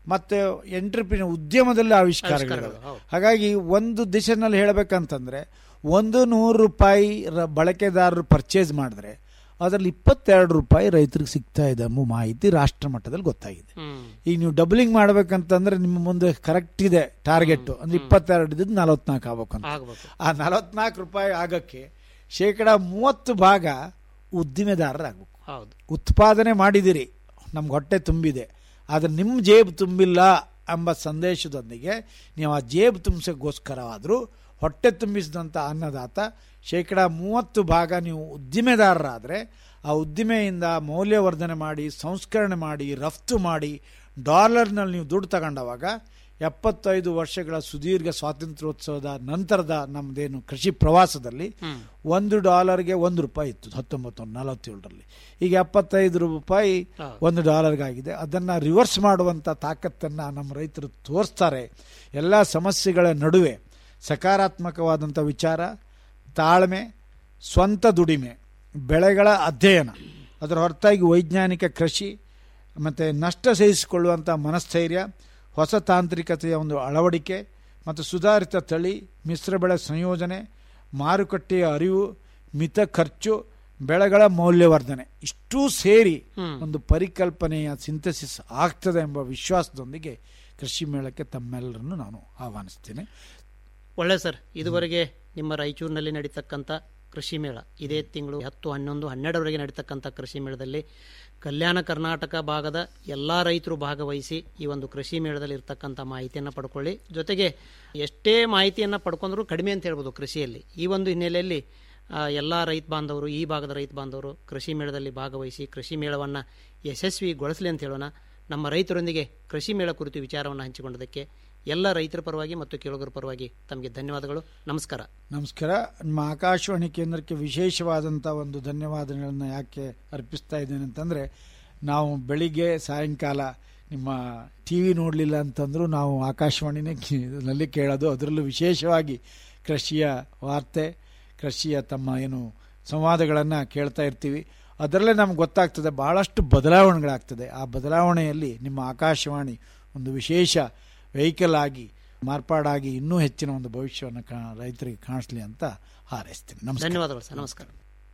ಮತ್ತೆ ಎಂಟ್ರಪ್ರಿನ ಉದ್ಯಮದಲ್ಲಿ ಆವಿಷ್ಕಾರಗಳು ಆವಿಷ್ಕಾರಗಳು, ಹೌದು. ಹಾಗಾಗಿ ಒಂದು ದಿಶೆನಲ್ಲಿ ಹೇಳಬೇಕಂತಂದ್ರೆ ಒಂದು ನೂರು ರೂಪಾಯಿ ರ- ಬಳಕೆದಾರರು ಪರ್ಚೇಸ್ ಮಾಡಿದ್ರೆ ಅದರಲ್ಲಿ ಇಪ್ಪತ್ತೆರಡು ರೂಪಾಯಿ ರೈತರಿಗೆ ಸಿಗ್ತಾ ಇದೆ ಎಂಬ ಮಾಹಿತಿ ರಾಷ್ಟ್ರ ಮಟ್ಟದಲ್ಲಿ ಗೊತ್ತಾಗಿದೆ ಈಗ ನೀವು ಡಬ್ಲಿಂಗ್ ಮಾಡ್ಬೇಕಂತಂದ್ರೆ ನಿಮ್ಮ ಮುಂದೆ ಕರೆಕ್ಟ್ ಇದೆ ಟಾರ್ಗೆಟ್ ಅಂದ್ರೆ ಇಪ್ಪತ್ತೆರಡು ಇದ್ದು ನಲವತ್ನಾಲ್ಕು ಆಗ್ಬೇಕಂತ ಆಗ್ಬೇಕು. ಆ ನಲವತ್ನಾಲ್ಕು ರೂಪಾಯಿ ಆಗಕ್ಕೆ ಶೇಕಡ ಮೂವತ್ತು ಭಾಗ ಉದ್ದಿಮೆದಾರರಾಗಬೇಕು ಹೌದು ಉತ್ಪಾದನೆ ಮಾಡಿದಿರಿ ನಮ್ಗೆ ಹೊಟ್ಟೆ ತುಂಬಿದೆ ಆದರೆ ನಿಮ್ಮ ಜೇಬು ತುಂಬಿಲ್ಲ ಎಂಬ ಸಂದೇಶದೊಂದಿಗೆ ನೀವು ಆ ಜೇಬು ತುಂಬಿಸೋಕ್ಕೋಸ್ಕರವಾದರೂ ಹೊಟ್ಟೆ ತುಂಬಿಸಿದಂಥ ಅನ್ನದಾತ ಶೇಕಡ ಮೂವತ್ತು ಭಾಗ ನೀವು ಉದ್ದಿಮೆದಾರರಾದರೆ ಆ ಉದ್ದಿಮೆಯಿಂದ ಮೌಲ್ಯವರ್ಧನೆ ಮಾಡಿ ಸಂಸ್ಕರಣೆ ಮಾಡಿ ರಫ್ತು ಮಾಡಿ ಡಾಲರ್ನಲ್ಲಿ ನೀವು ದುಡ್ಡು ತಗೊಂಡವಾಗ ಎಪ್ಪತ್ತೈದು ವರ್ಷಗಳ ಸುದೀರ್ಘ ಸ್ವಾತಂತ್ರ್ಯೋತ್ಸವದ ನಂತರದ ನಮ್ಮದೇನು ಕೃಷಿ ಪ್ರವಾಸದಲ್ಲಿ ಒಂದು ಡಾಲರ್ಗೆ ಒಂದು ರೂಪಾಯಿ ಇತ್ತು ಹತ್ತೊಂಬತ್ತು ನಲವತ್ತೇಳರಲ್ಲಿ ಈಗ ಎಪ್ಪತ್ತೈದು ರೂಪಾಯಿ ಒಂದು ಡಾಲರ್ಗಾಗಿದೆ ಅದನ್ನು ರಿವರ್ಸ್ ಮಾಡುವಂಥ ತಾಕತ್ತನ್ನು ನಮ್ಮ ರೈತರು ತೋರಿಸ್ತಾರೆ ಎಲ್ಲ ಸಮಸ್ಯೆಗಳ ನಡುವೆ ಸಕಾರಾತ್ಮಕವಾದಂಥ ವಿಚಾರ ತಾಳ್ಮೆ ಸ್ವಂತ ದುಡಿಮೆ ಬೆಳೆಗಳ ಅಧ್ಯಯನ ಅದರ ಹೊರತಾಗಿ ವೈಜ್ಞಾನಿಕ ಕೃಷಿ ಮತ್ತು ನಷ್ಟ ಸಹಿಸಿಕೊಳ್ಳುವಂಥ ಮನಸ್ಥೈರ್ಯ ಹೊಸ ತಾಂತ್ರಿಕತೆಯ ಒಂದು ಅಳವಡಿಕೆ ಮತ್ತು ಸುಧಾರಿತ ತಳಿ ಮಿಶ್ರ ಬೆಳೆ ಸಂಯೋಜನೆ ಮಾರುಕಟ್ಟೆಯ ಅರಿವು ಮಿತ ಖರ್ಚು ಬೆಳೆಗಳ ಮೌಲ್ಯವರ್ಧನೆ ಇಷ್ಟೂ ಸೇರಿ ಒಂದು ಪರಿಕಲ್ಪನೆಯ ಸಿಂಥಸಿಸ್ ಆಗ್ತದೆ ಎಂಬ ವಿಶ್ವಾಸದೊಂದಿಗೆ ಕೃಷಿ ಮೇಳಕ್ಕೆ ತಮ್ಮೆಲ್ಲರನ್ನು ನಾನು ಆಹ್ವಾನಿಸ್ತೇನೆ ಒಳ್ಳೆ ಸರ್ ಇದುವರೆಗೆ ನಿಮ್ಮ ರಾಯಚೂರಿನಲ್ಲಿ ನಡೀತಕ್ಕಂಥ ಕೃಷಿ ಮೇಳ ಇದೇ ತಿಂಗಳು ಹತ್ತು ಹನ್ನೊಂದು ಹನ್ನೆರಡರವರೆಗೆ ನಡೀತಕ್ಕಂಥ ಕೃಷಿ ಮೇಳದಲ್ಲಿ ಕಲ್ಯಾಣ ಕರ್ನಾಟಕ ಭಾಗದ ಎಲ್ಲ ರೈತರು ಭಾಗವಹಿಸಿ ಈ ಒಂದು ಕೃಷಿ ಮೇಳದಲ್ಲಿ ಇರ್ತಕ್ಕಂಥ ಮಾಹಿತಿಯನ್ನು ಪಡ್ಕೊಳ್ಳಿ ಜೊತೆಗೆ ಎಷ್ಟೇ ಮಾಹಿತಿಯನ್ನು ಪಡ್ಕೊಂಡ್ರೂ ಕಡಿಮೆ ಅಂತ ಹೇಳ್ಬೋದು ಕೃಷಿಯಲ್ಲಿ ಈ ಒಂದು ಹಿನ್ನೆಲೆಯಲ್ಲಿ ಎಲ್ಲ ರೈತ ಬಾಂಧವರು ಈ ಭಾಗದ ರೈತ ಬಾಂಧವರು ಕೃಷಿ ಮೇಳದಲ್ಲಿ ಭಾಗವಹಿಸಿ ಕೃಷಿ ಮೇಳವನ್ನು ಯಶಸ್ವಿಗೊಳಿಸಲಿ ಅಂತ ಹೇಳೋಣ ನಮ್ಮ ರೈತರೊಂದಿಗೆ ಕೃಷಿ ಮೇಳ ಕುರಿತು ವಿಚಾರವನ್ನು ಹಂಚಿಕೊಂಡದಕ್ಕೆ ಎಲ್ಲ ರೈತರ ಪರವಾಗಿ ಮತ್ತು ಕೇಳುಗರ ಪರವಾಗಿ ತಮಗೆ ಧನ್ಯವಾದಗಳು ನಮಸ್ಕಾರ ನಮಸ್ಕಾರ ನಮ್ಮ ಆಕಾಶವಾಣಿ ಕೇಂದ್ರಕ್ಕೆ ವಿಶೇಷವಾದಂಥ ಒಂದು ಧನ್ಯವಾದಗಳನ್ನು ಯಾಕೆ ಅರ್ಪಿಸ್ತಾ ಇದ್ದೇನೆ ಅಂತಂದರೆ ನಾವು ಬೆಳಿಗ್ಗೆ ಸಾಯಂಕಾಲ ನಿಮ್ಮ ಟಿ ವಿ ನೋಡಲಿಲ್ಲ ಅಂತಂದರೂ ನಾವು ಆಕಾಶವಾಣಿನೇ ನಲ್ಲಿ ಕೇಳೋದು ಅದರಲ್ಲೂ ವಿಶೇಷವಾಗಿ ಕೃಷಿಯ ವಾರ್ತೆ ಕೃಷಿಯ ತಮ್ಮ ಏನು ಸಂವಾದಗಳನ್ನು ಕೇಳ್ತಾ ಇರ್ತೀವಿ ಅದರಲ್ಲೇ ನಮ್ಗೆ ಗೊತ್ತಾಗ್ತದೆ ಭಾಳಷ್ಟು ಬದಲಾವಣೆಗಳಾಗ್ತದೆ ಆ ಬದಲಾವಣೆಯಲ್ಲಿ ನಿಮ್ಮ ಆಕಾಶವಾಣಿ ಒಂದು ವಿಶೇಷ ವೆಹಿಕಲ್ ಆಗಿ ಮಾರ್ಪಾಡಾಗಿ ಇನ್ನೂ ಹೆಚ್ಚಿನ ಒಂದು ಭವಿಷ್ಯವನ್ನು ಕಾ ರೈತರಿಗೆ ಕಾಣಿಸ್ಲಿ ಅಂತ ಹಾರೈಸ್ತೀನಿ ನಮಸ್ಕಾರ ಧನ್ಯವಾದಗಳು ಸರ್ ನಮಸ್ಕಾರ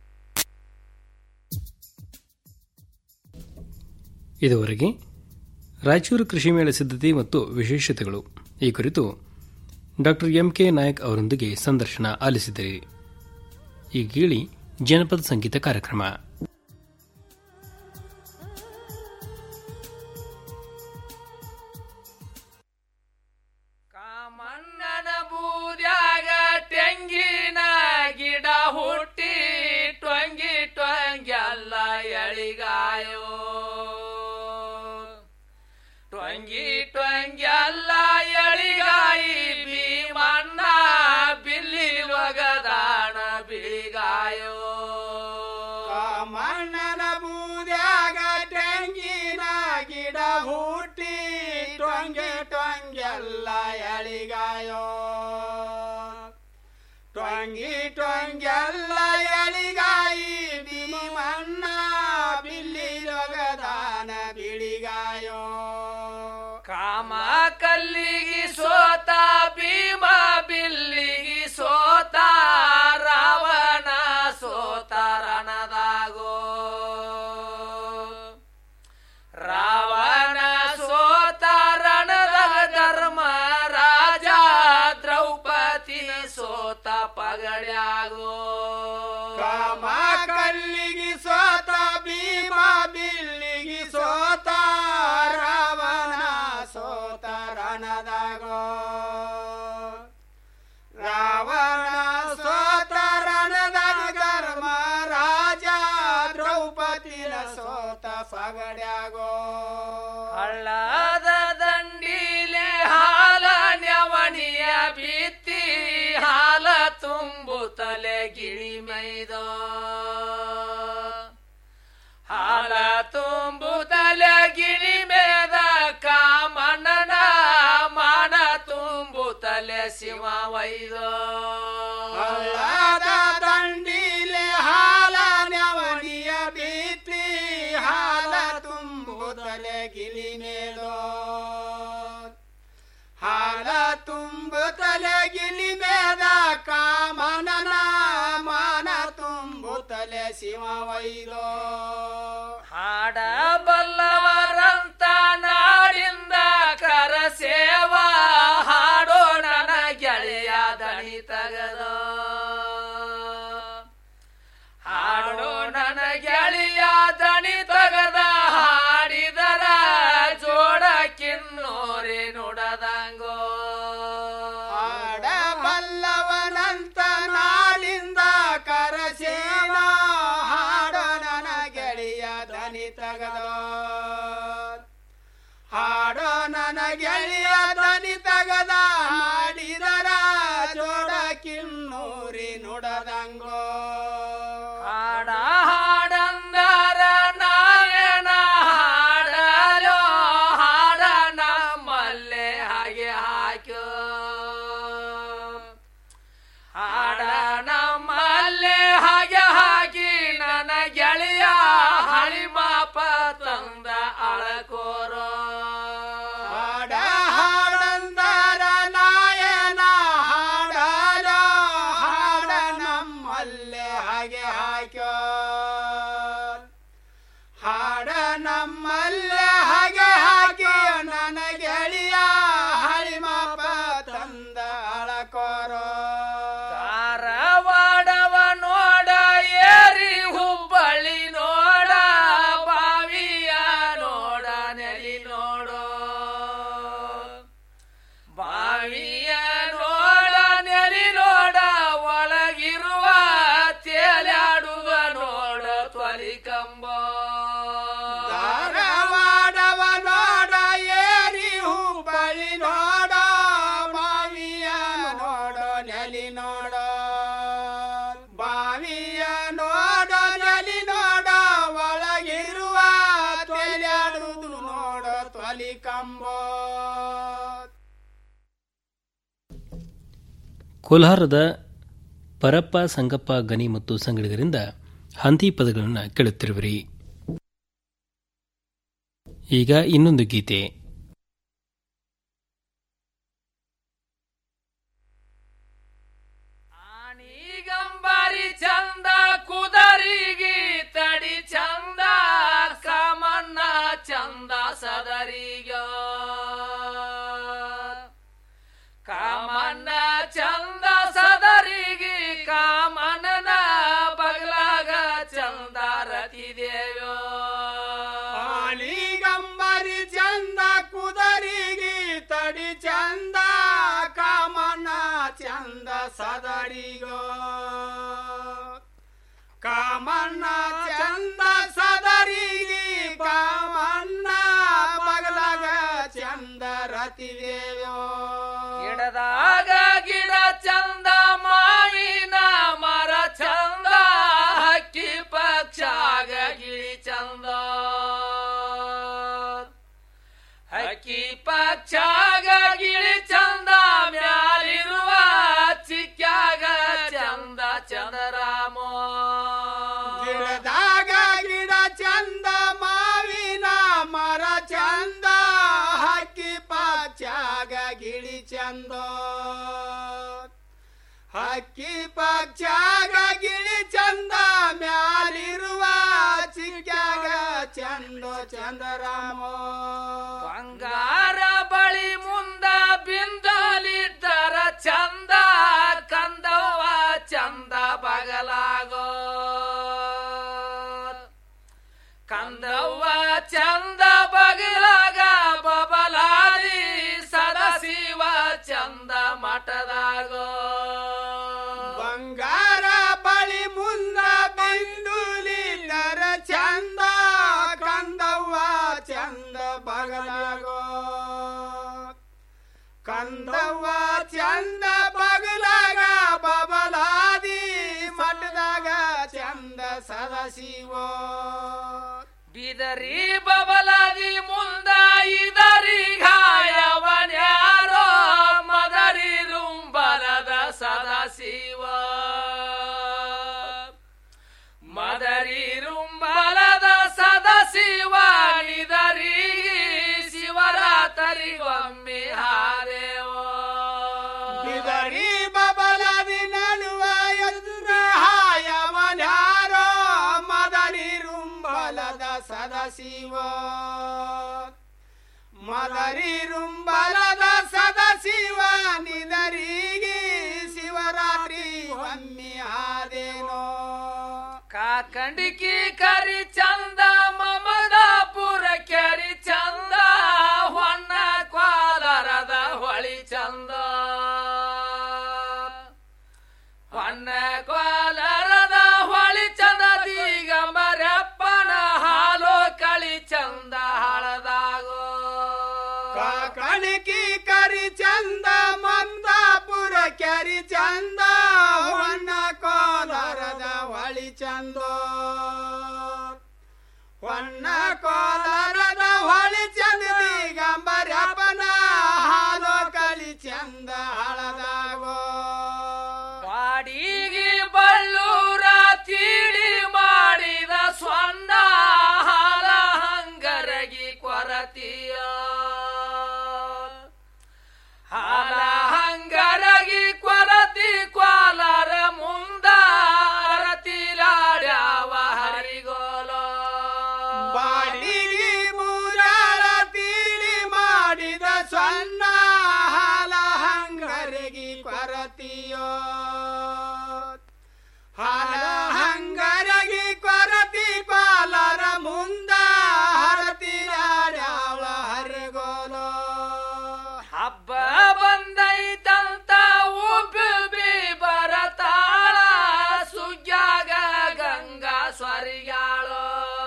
ಇದುವರೆಗೆ ರಾಯಚೂರು ಕೃಷಿ ಮೇಳ ಸಿದ್ಧತೆ ಮತ್ತು ವಿಶೇಷತೆಗಳು ಈ ಕುರಿತು ಡಾಕ್ಟರ್ ಎಂ ಕೆ ನಾಯಕ್ ಅವರೊಂದಿಗೆ ಸಂದರ್ಶನ ಆಲಿಸಿದಿರಿ ಈ ಗೀಳಿ ಜನಪದ ಸಂಗೀತ ಕಾರ್ಯಕ್ರಮ ಮಣ್ಣನ ಬೂದ್ಯಾಗ ತೆಂಗಿನ ಗಿಡ ಹುಟ್ಟಿ ಟೊಂಗಿ ಟೊಂಗಿ ಅಲ್ಲ ಎಳಿಗಾಯೋ ಟೊಂಗಿ ಟೊಂಗಿ ಅಲ್ಲ ಎಳಿಗಾಯಿ ಭೀಮಣ್ಣ ಬಿಲ್ಲಿ ಒಗದಾಣ ಬಿಳಿಗಾಯೋ ಮಣ್ಣನ ಬೂದ್ಯಾಗ ತೆಂಗಿನ ಗಿಡ ಹುಟ್ಟಿ ಟೊಂಗೆ ಟೊಂಗೆಲ್ಲ ಎಳಿಗಾಯೋ ಟೊಂಗಿ ಟೊಂಗೆಲ್ಲ ಎಳಿಗಾಯಿ ಭೀಮಣ್ಣ ಬಿಲ್ಲಿ ಲೊಗದಾನ ಬಿಳಿಗಾಯೋ ಕಾಮ ಕಲ್ಲಿಗಿ ಸೋತ ಭೀಮ ಬಿಲ್ಲಿಗಿ ಸೋತ ರಾವಣ ಸೋತ ರಣದಾಗೋ ರಾವಣ ಸೋತ ರಣದಾಗ ಧರ್ಮ ರಾಜ ದ್ರೌಪದಿ ಸೋತ ಪಗಡ್ಯಾಗೋ ಕಾಮ ಕಲ್ಲಿಗಿ ಸೋತ ಭೀಮ ಬಿಲ್ಲಿಗಿ ಸೋತ ರಾವಣ ಸೋತ ರಣದಾಗೋ ರಾವಣ ಸೋತ ರಣದಾಗ ಧರ್ಮ ರಾಜ ದ್ರೌಪದಿನ ಸೋತ ಪಗಡ್ಯಾಗೋ ಹಳ್ಳದ ದಂಡಿಲೆ ಹಾಲ ನೆವಣಿಯ ಬಿತ್ತಿ ಹಾಲ ತುಂಬುತ್ತಲೆ ಗಿಳಿ ಮೈದೋ ಹಾಲ ತುಂಬುತ್ತಲೆ ಗಿಳಿ ಮೇದ ಕಾಮಣ್ಣನ ಮಾನ ತುಂಬುತ್ತಲೆ ಶಿವ ವೈದೋ ಹಳ್ಳದ ದಂಡಿಲೆ ಹಾಲ ನೆವಣಿಯ ಬಿತ್ತಿ ಹಾಲ ತುಂಬುತ್ತಲೆ ಗಿಲಿ ಮೇಲೋ ನುಡದಂಗೋ ಹಾಡ ಹಾಡಂದರ ನಾವೇನ ಹಾಡಲೋ ಹಾಡ ನಮ್ಮಲ್ಲೇ ಹಾಗೆ ಹಾಕ್ಯೋ ಹಾಡ ನಮ್ಮಲ್ಲೇ ಹಾಗೆ ಹಾಕಿ ನನ್ನ ಗೆಳೆಯ ಹಳಿ ಮಾಪ ತಂದ ಅಳಕೋರೋ ಹಾಡ ಹಾಡಂದರ ನಾಯನ ಹಾಡಲ ಹಾಡ ನಮ್ಮಲ್ಲೇ ಹಾಗೆ ಹಾಕ್ಯೋ ಹಾಡ ನಮ್ಮಲ್ಲೇ ಹಾಗೆ ಹಾಕಿ ನನ್ನ ಗೆಳೆಯ ಹಳಿಮಾಪ ತಂದ ಅಳಕೋರೋ ಧಾರವಾಡವ ನೋಡ ಏರಿ ಹುಬ್ಬಳ್ಳಿ ನೋಡ ಬಾವಿಯ ನೋಡ ನೆಲಿ ನೋಡೋ ಬಾವಿಯ ನೋಡ ನೆಲಿ ನೋಡ ಒಳಗಿರುವ ತೇಲಾಡುವ ನೋಡ ತ್ವಲಿ ಕಂಬ ಧಾರವಾಡವ ನೋಡ ಏರಿ ಹುಬ್ಬಳ್ಳಿ ನೋಡ ಬಾವಿಯ ನೋಡ ನೆಲಿ ನೋಡ ಬಾವಿಯ ನೋಡ ನೆಲಿ ನೋಡ ಒಳಗಿರುವ ತೊಲೆಯಾಡುವುದು ನೋಡ ತೊಲಿ ಕಂಬ ಕೋಲಾರದ ಪರಪ್ಪ ಸಂಗಪ್ಪ ಗನಿ ಮತ್ತು ಸಂಗಡಿಗರಿಂದ ಹಂತಿ ಪದಗಳನ್ನು ಕೇಳುತ್ತಿರುವಿರಿ ಈಗ ಇನ್ನೊಂದು ಗೀತೆ ಗಂಬಾರಿ ಚಂದ ಕುದರಿಗೆ ತಡಿ ಚಂದ ಕಾಮಣ್ಣ ಚಂದ ಸದರಿಗ ಕಾಮಣ್ಣ ಚಂದ ಸದರಿಗೆ ಕಾಮಣ್ಣನ ಬಗಲಾಗ ಚಂದ ರತಿ ದೇವ್ಯೋ ಗಂಬರಿ ಚಂದ ಕುದರಿಗೆ ತಡಿ ಚಂದ ಕಾಮನ ಚಂದ ಸದರಿಗೋ ಕಾಮಣ್ಣ ಚಂದ ಸದರಿಗೆ ಕಾಮಣ್ಣ ಬಗಲಾಗ ಚಂದ ರತಿದೇವೋ ಗಿಡದಾಗ ಗಿಡ ಚಂದ ಮಾವಿನ ಮರ ಚಂದ ಹಕ್ಕಿ ಪಕ್ಷಾಗ ಗಿಳಿ ಚಂದ ಹಕ್ಕಿ ಪಕ್ಷಾಗ ಗಿಳಿ ಚಂದ ಮ್ಯಾಲಿರುವ ಚಿಕ್ಕಾಗ ಚಂದ ಚಂದರಾಮ ಗಿಡದಾಗ ಗಿಡ ಚಂದ ಮಾವಿನ ಮರ ಚಂದ ಹಕ್ಕಿ ಪಾಚಾಗ ಗಿಳಿ ಚಂದ ಹಕ್ಕಿ ಪಕ್ಷಾಗ ಗಿಳಿ ಚಂದ ಮ್ಯಾಲಿರುವ ಚಿಕ್ಕಾಗ ಚಂದ ಚಂದರಾಮ ಬಂಗಾರ ಬಳಿ ಮುಂದ ಬಿಂದಲಿದ್ದರ ಚಂದ ಕಂದವ್ವ ಚಂದ ಬಗಲಾಗೋ ಕಂದವ್ವ ಚಂದ ಬಗಲಾಗ ಬಬಲಾದಿ ಸದಶಿವ ಚಂದ ಮಠದಾಗೋ ಬಂಗಾರ ಬಳಿ ಮುಂದ ಬಿಂದುಲಿಲ್ಲರ ಚಂದ ಕಂದವ್ವ ಚಂದ ಬಗಲಾಗೋ ಕಂದವ್ವ ಚಂದ ಬಗಲಾಗ ಬಬಲಾದಿ ಮಠದಾಗ ಚಂದ ಸದಶಿವೋ ಬಿದರಿ ಬಬಲಾದಿ ಮುಂದ ಇದರಿ ಗಾಯವನ್ಯಾರೋ ಮದರಿ ರುಂಬಲದ ಸದಾಶಿವ ಮದರಿ ರುಂಬಲದ ಸದಾಶಿವ ನಿದರಿ ಶಿವರಾತ್ರಿ ಒಮ್ಮೆ ಹಾರೇವೋ ಬಿದರಿ ಬಬಲಾದಿ ನಡುವ ಎದುರ ಹಾಯವನ್ಯಾರೋ ಮದರಿ ರುಂಬಲದ ಸದಶಿವ ಮದರಿ ರುಂಬಲದ ಸದಶಿವ ನಿದರಿಗೆ ಶಿವರಾತ್ರಿ ಒಮ್ಮೆ ಆದೇನೋ ಕಾಕಂಡಿಕಿ ಕರಿ ಚಂದ ಮಮದಾಪುರ ಕೆರಿ ಚಂದ ಹೊನ್ನ ಕ್ವಾಲರದ ಹೊಳಿ ಚಂದ ಹೊನ್ನ ಕ್ವಾಲರದ ಹೊಳಿ ಚಂದ ದಿಗಂಬರಪ್ಪನ ಹಾಲು ಕಳಿ ಚಂದ ಹಳದಾಗೋ ಕಣಕಿ ಕರಿ ಚಂದ ಮಂದಾಪುರ ಕೆರಿ ಹರಿ ಚಂದ ಹೊನ್ನ ಕೋಲಾರದ ಹೊಳಿ ಚಂದ ಹೊನ್ನ ಕೋಲಾರದ ಹೊಳಿ ಚಂದ ದಿಗಂಬರಪ್ಪನ ಹಾಲು ಕಳಿ ಚಂದ ಹಳದಾಗೋ ಬಾಡಿಗೆ ಬಳ್ಳೂರ ತಿಳಿ ಮಾಡಿದ ಸ್ವನ್ನ ಹಾಲ ಹಂಗರಗಿ ಕೊರತಿಯ ಹಾಲ ಹಂಗರಗಿ ಕೊರತಿ ಕ್ವಾಲರ ಮುಂದ ಅರತಿಲಾಡ್ಯಾವ ಹರಿಗೋಲೋ ಬಾಡಿಗೆ ಮೂರಾಳ ತಿಳಿ ಮಾಡಿದ ಸಣ್ಣ ಹಾಲ ಹಂಗರಗಿ ಕೊರತಿಯೋ ಹಾಲ ಹಂಗರಗಿ ಕೊರತಿ ಪಾಲರ ಮುಂದ ಹರತಿಲಾಡ್ಯಾವ ಹರಿಗೋಲೋ ಹಬ್ಬ ಬಂದೈತಂತ ಉಬ್ಬಿ ಬರತಾಳ ಸುಗ್ಯಾಗ ಗಂಗಾ ಸ್ವರಿಗಾಳೋ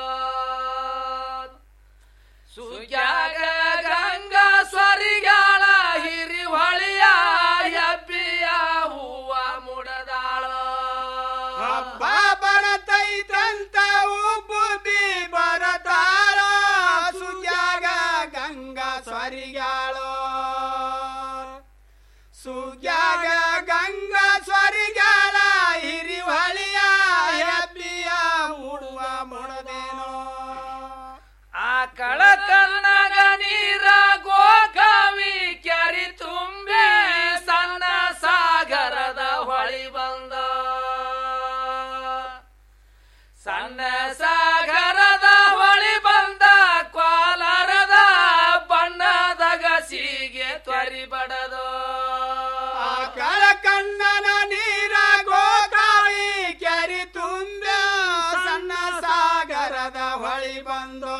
ಸುಗ್ಯಾಗ ಗಂಗಾ ಸ್ವರಿಗಾಳ ಹಿರಿ ಹೊಳಿಯ ಹೆಬ್ಬಿಯ ಹೂವ ಮುಡದಾಳೋ ಹಬ್ಬ ಬರತೈತಂತ ಉಬ್ಬಿ ಬರತಾಳ ಸುಗ್ಯಾಗ ಗಂಗಾ ಸ್ವರಿಗಾಳೋ ಸುಗ್ಯಾಗ ಗಂಗಾ ಸ್ವರಿಗಾಳ ಹಿರಿ ಹೊಳಿಯ ಹೆಬ್ಬಿಯ ಉಡುವ ಮುಡದೇನೋ ಆಕಳ ಕನ್ನಗ ನೀರ ಗೋಕಾವಿ ಕೆರಿ ತುಂಬಿ ಸಣ್ಣ ಸಾಗರದ ಹೊಳಿ ಬಂದ ಸಣ್ಣ ಸಾಗರದ ಹೊಳಿ ಬಂದ ಕ್ವಾಲರದ ಬಣ್ಣದ ಗಸಿಗೆ ತ್ವರಿ ಬಡದು ಆಕಳ ಕಣ್ಣನ ನೀರ ಗೋಕಾವಿ ಕೆರಿ ತುಂಬ ಸಣ್ಣ ಸಾಗರದ ಹೊಳಿ ಬಂದೋ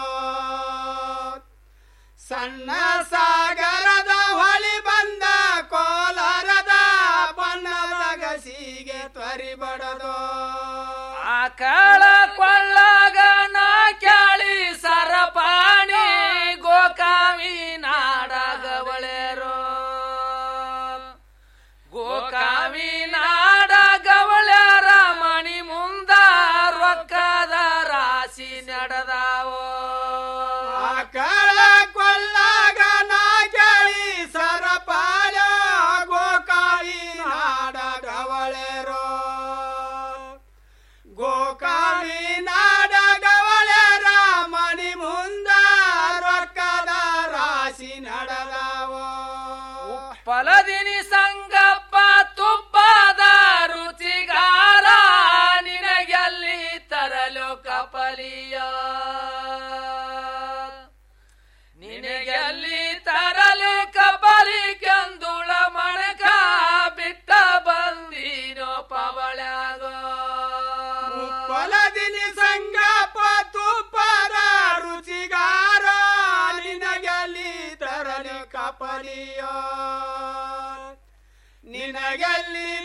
ಸಣ್ಣ ಸಾಗರದ ಹೊಳಿ ಬಂದ ಕೋಲಾರದ ಬಣ್ಣದ ಗಸಿಗೆ ತ್ವರಿ ಬಡದೋ ಆಕಳ ಕೊಳ್ಳಗ ನಾ ಕ್ಯಾಳಿ ಸರಪಾಣಿ ಗೋಕಾವಿ ನಾಡಗವಳೆರೋ ಗೋಕಾವಿ ನಾಡಗವಳ್ಯಾರ ಮಣಿ ಮುಂದ ರೊಕ್ಕದ ರಾಶಿ ನಡೆದಾವೋ ಆಕಳ ಕೊಳ್ಳಾಗ ನಾ ಕೇಳಿ ಸರಪಾಳ ಗೋಕಾವಿ ನಾಡ ಗವಳೆರೋ ಗೋಕಾವಿ ನಾಡ ಗವಳೆರ ಮಣಿ ಮುಂದ ರೊಕ್ಕದ ರಾಶಿ ನಡೆದಾವೋ ಫಲದಿನಿ ಸಂಗಪ್ಪ ತುಪ್ಪದ ರುಚಿಗಾರ ನಿನಗೆಲ್ಲಿ ತರಲು ಕಪಲಿಯ ನಿನಗೆಲ್ಲಿ ತರಲು ಕಪಲಿ ಕಂದುಳ ಮಣಕ ಬಿಟ್ಟ ಬಂದಿನೋ ಪವಳ್ಯಾಗೋ ಫಲದಿನಿ ಸಂಗಪ್ಪ ತುಪ್ಪದ ರುಚಿಗಾರ ನಿನಗಲ್ಲಿ ತರಲಿ ಕಪಲಿಯೋ ನಿನಗಲ್ಲಿ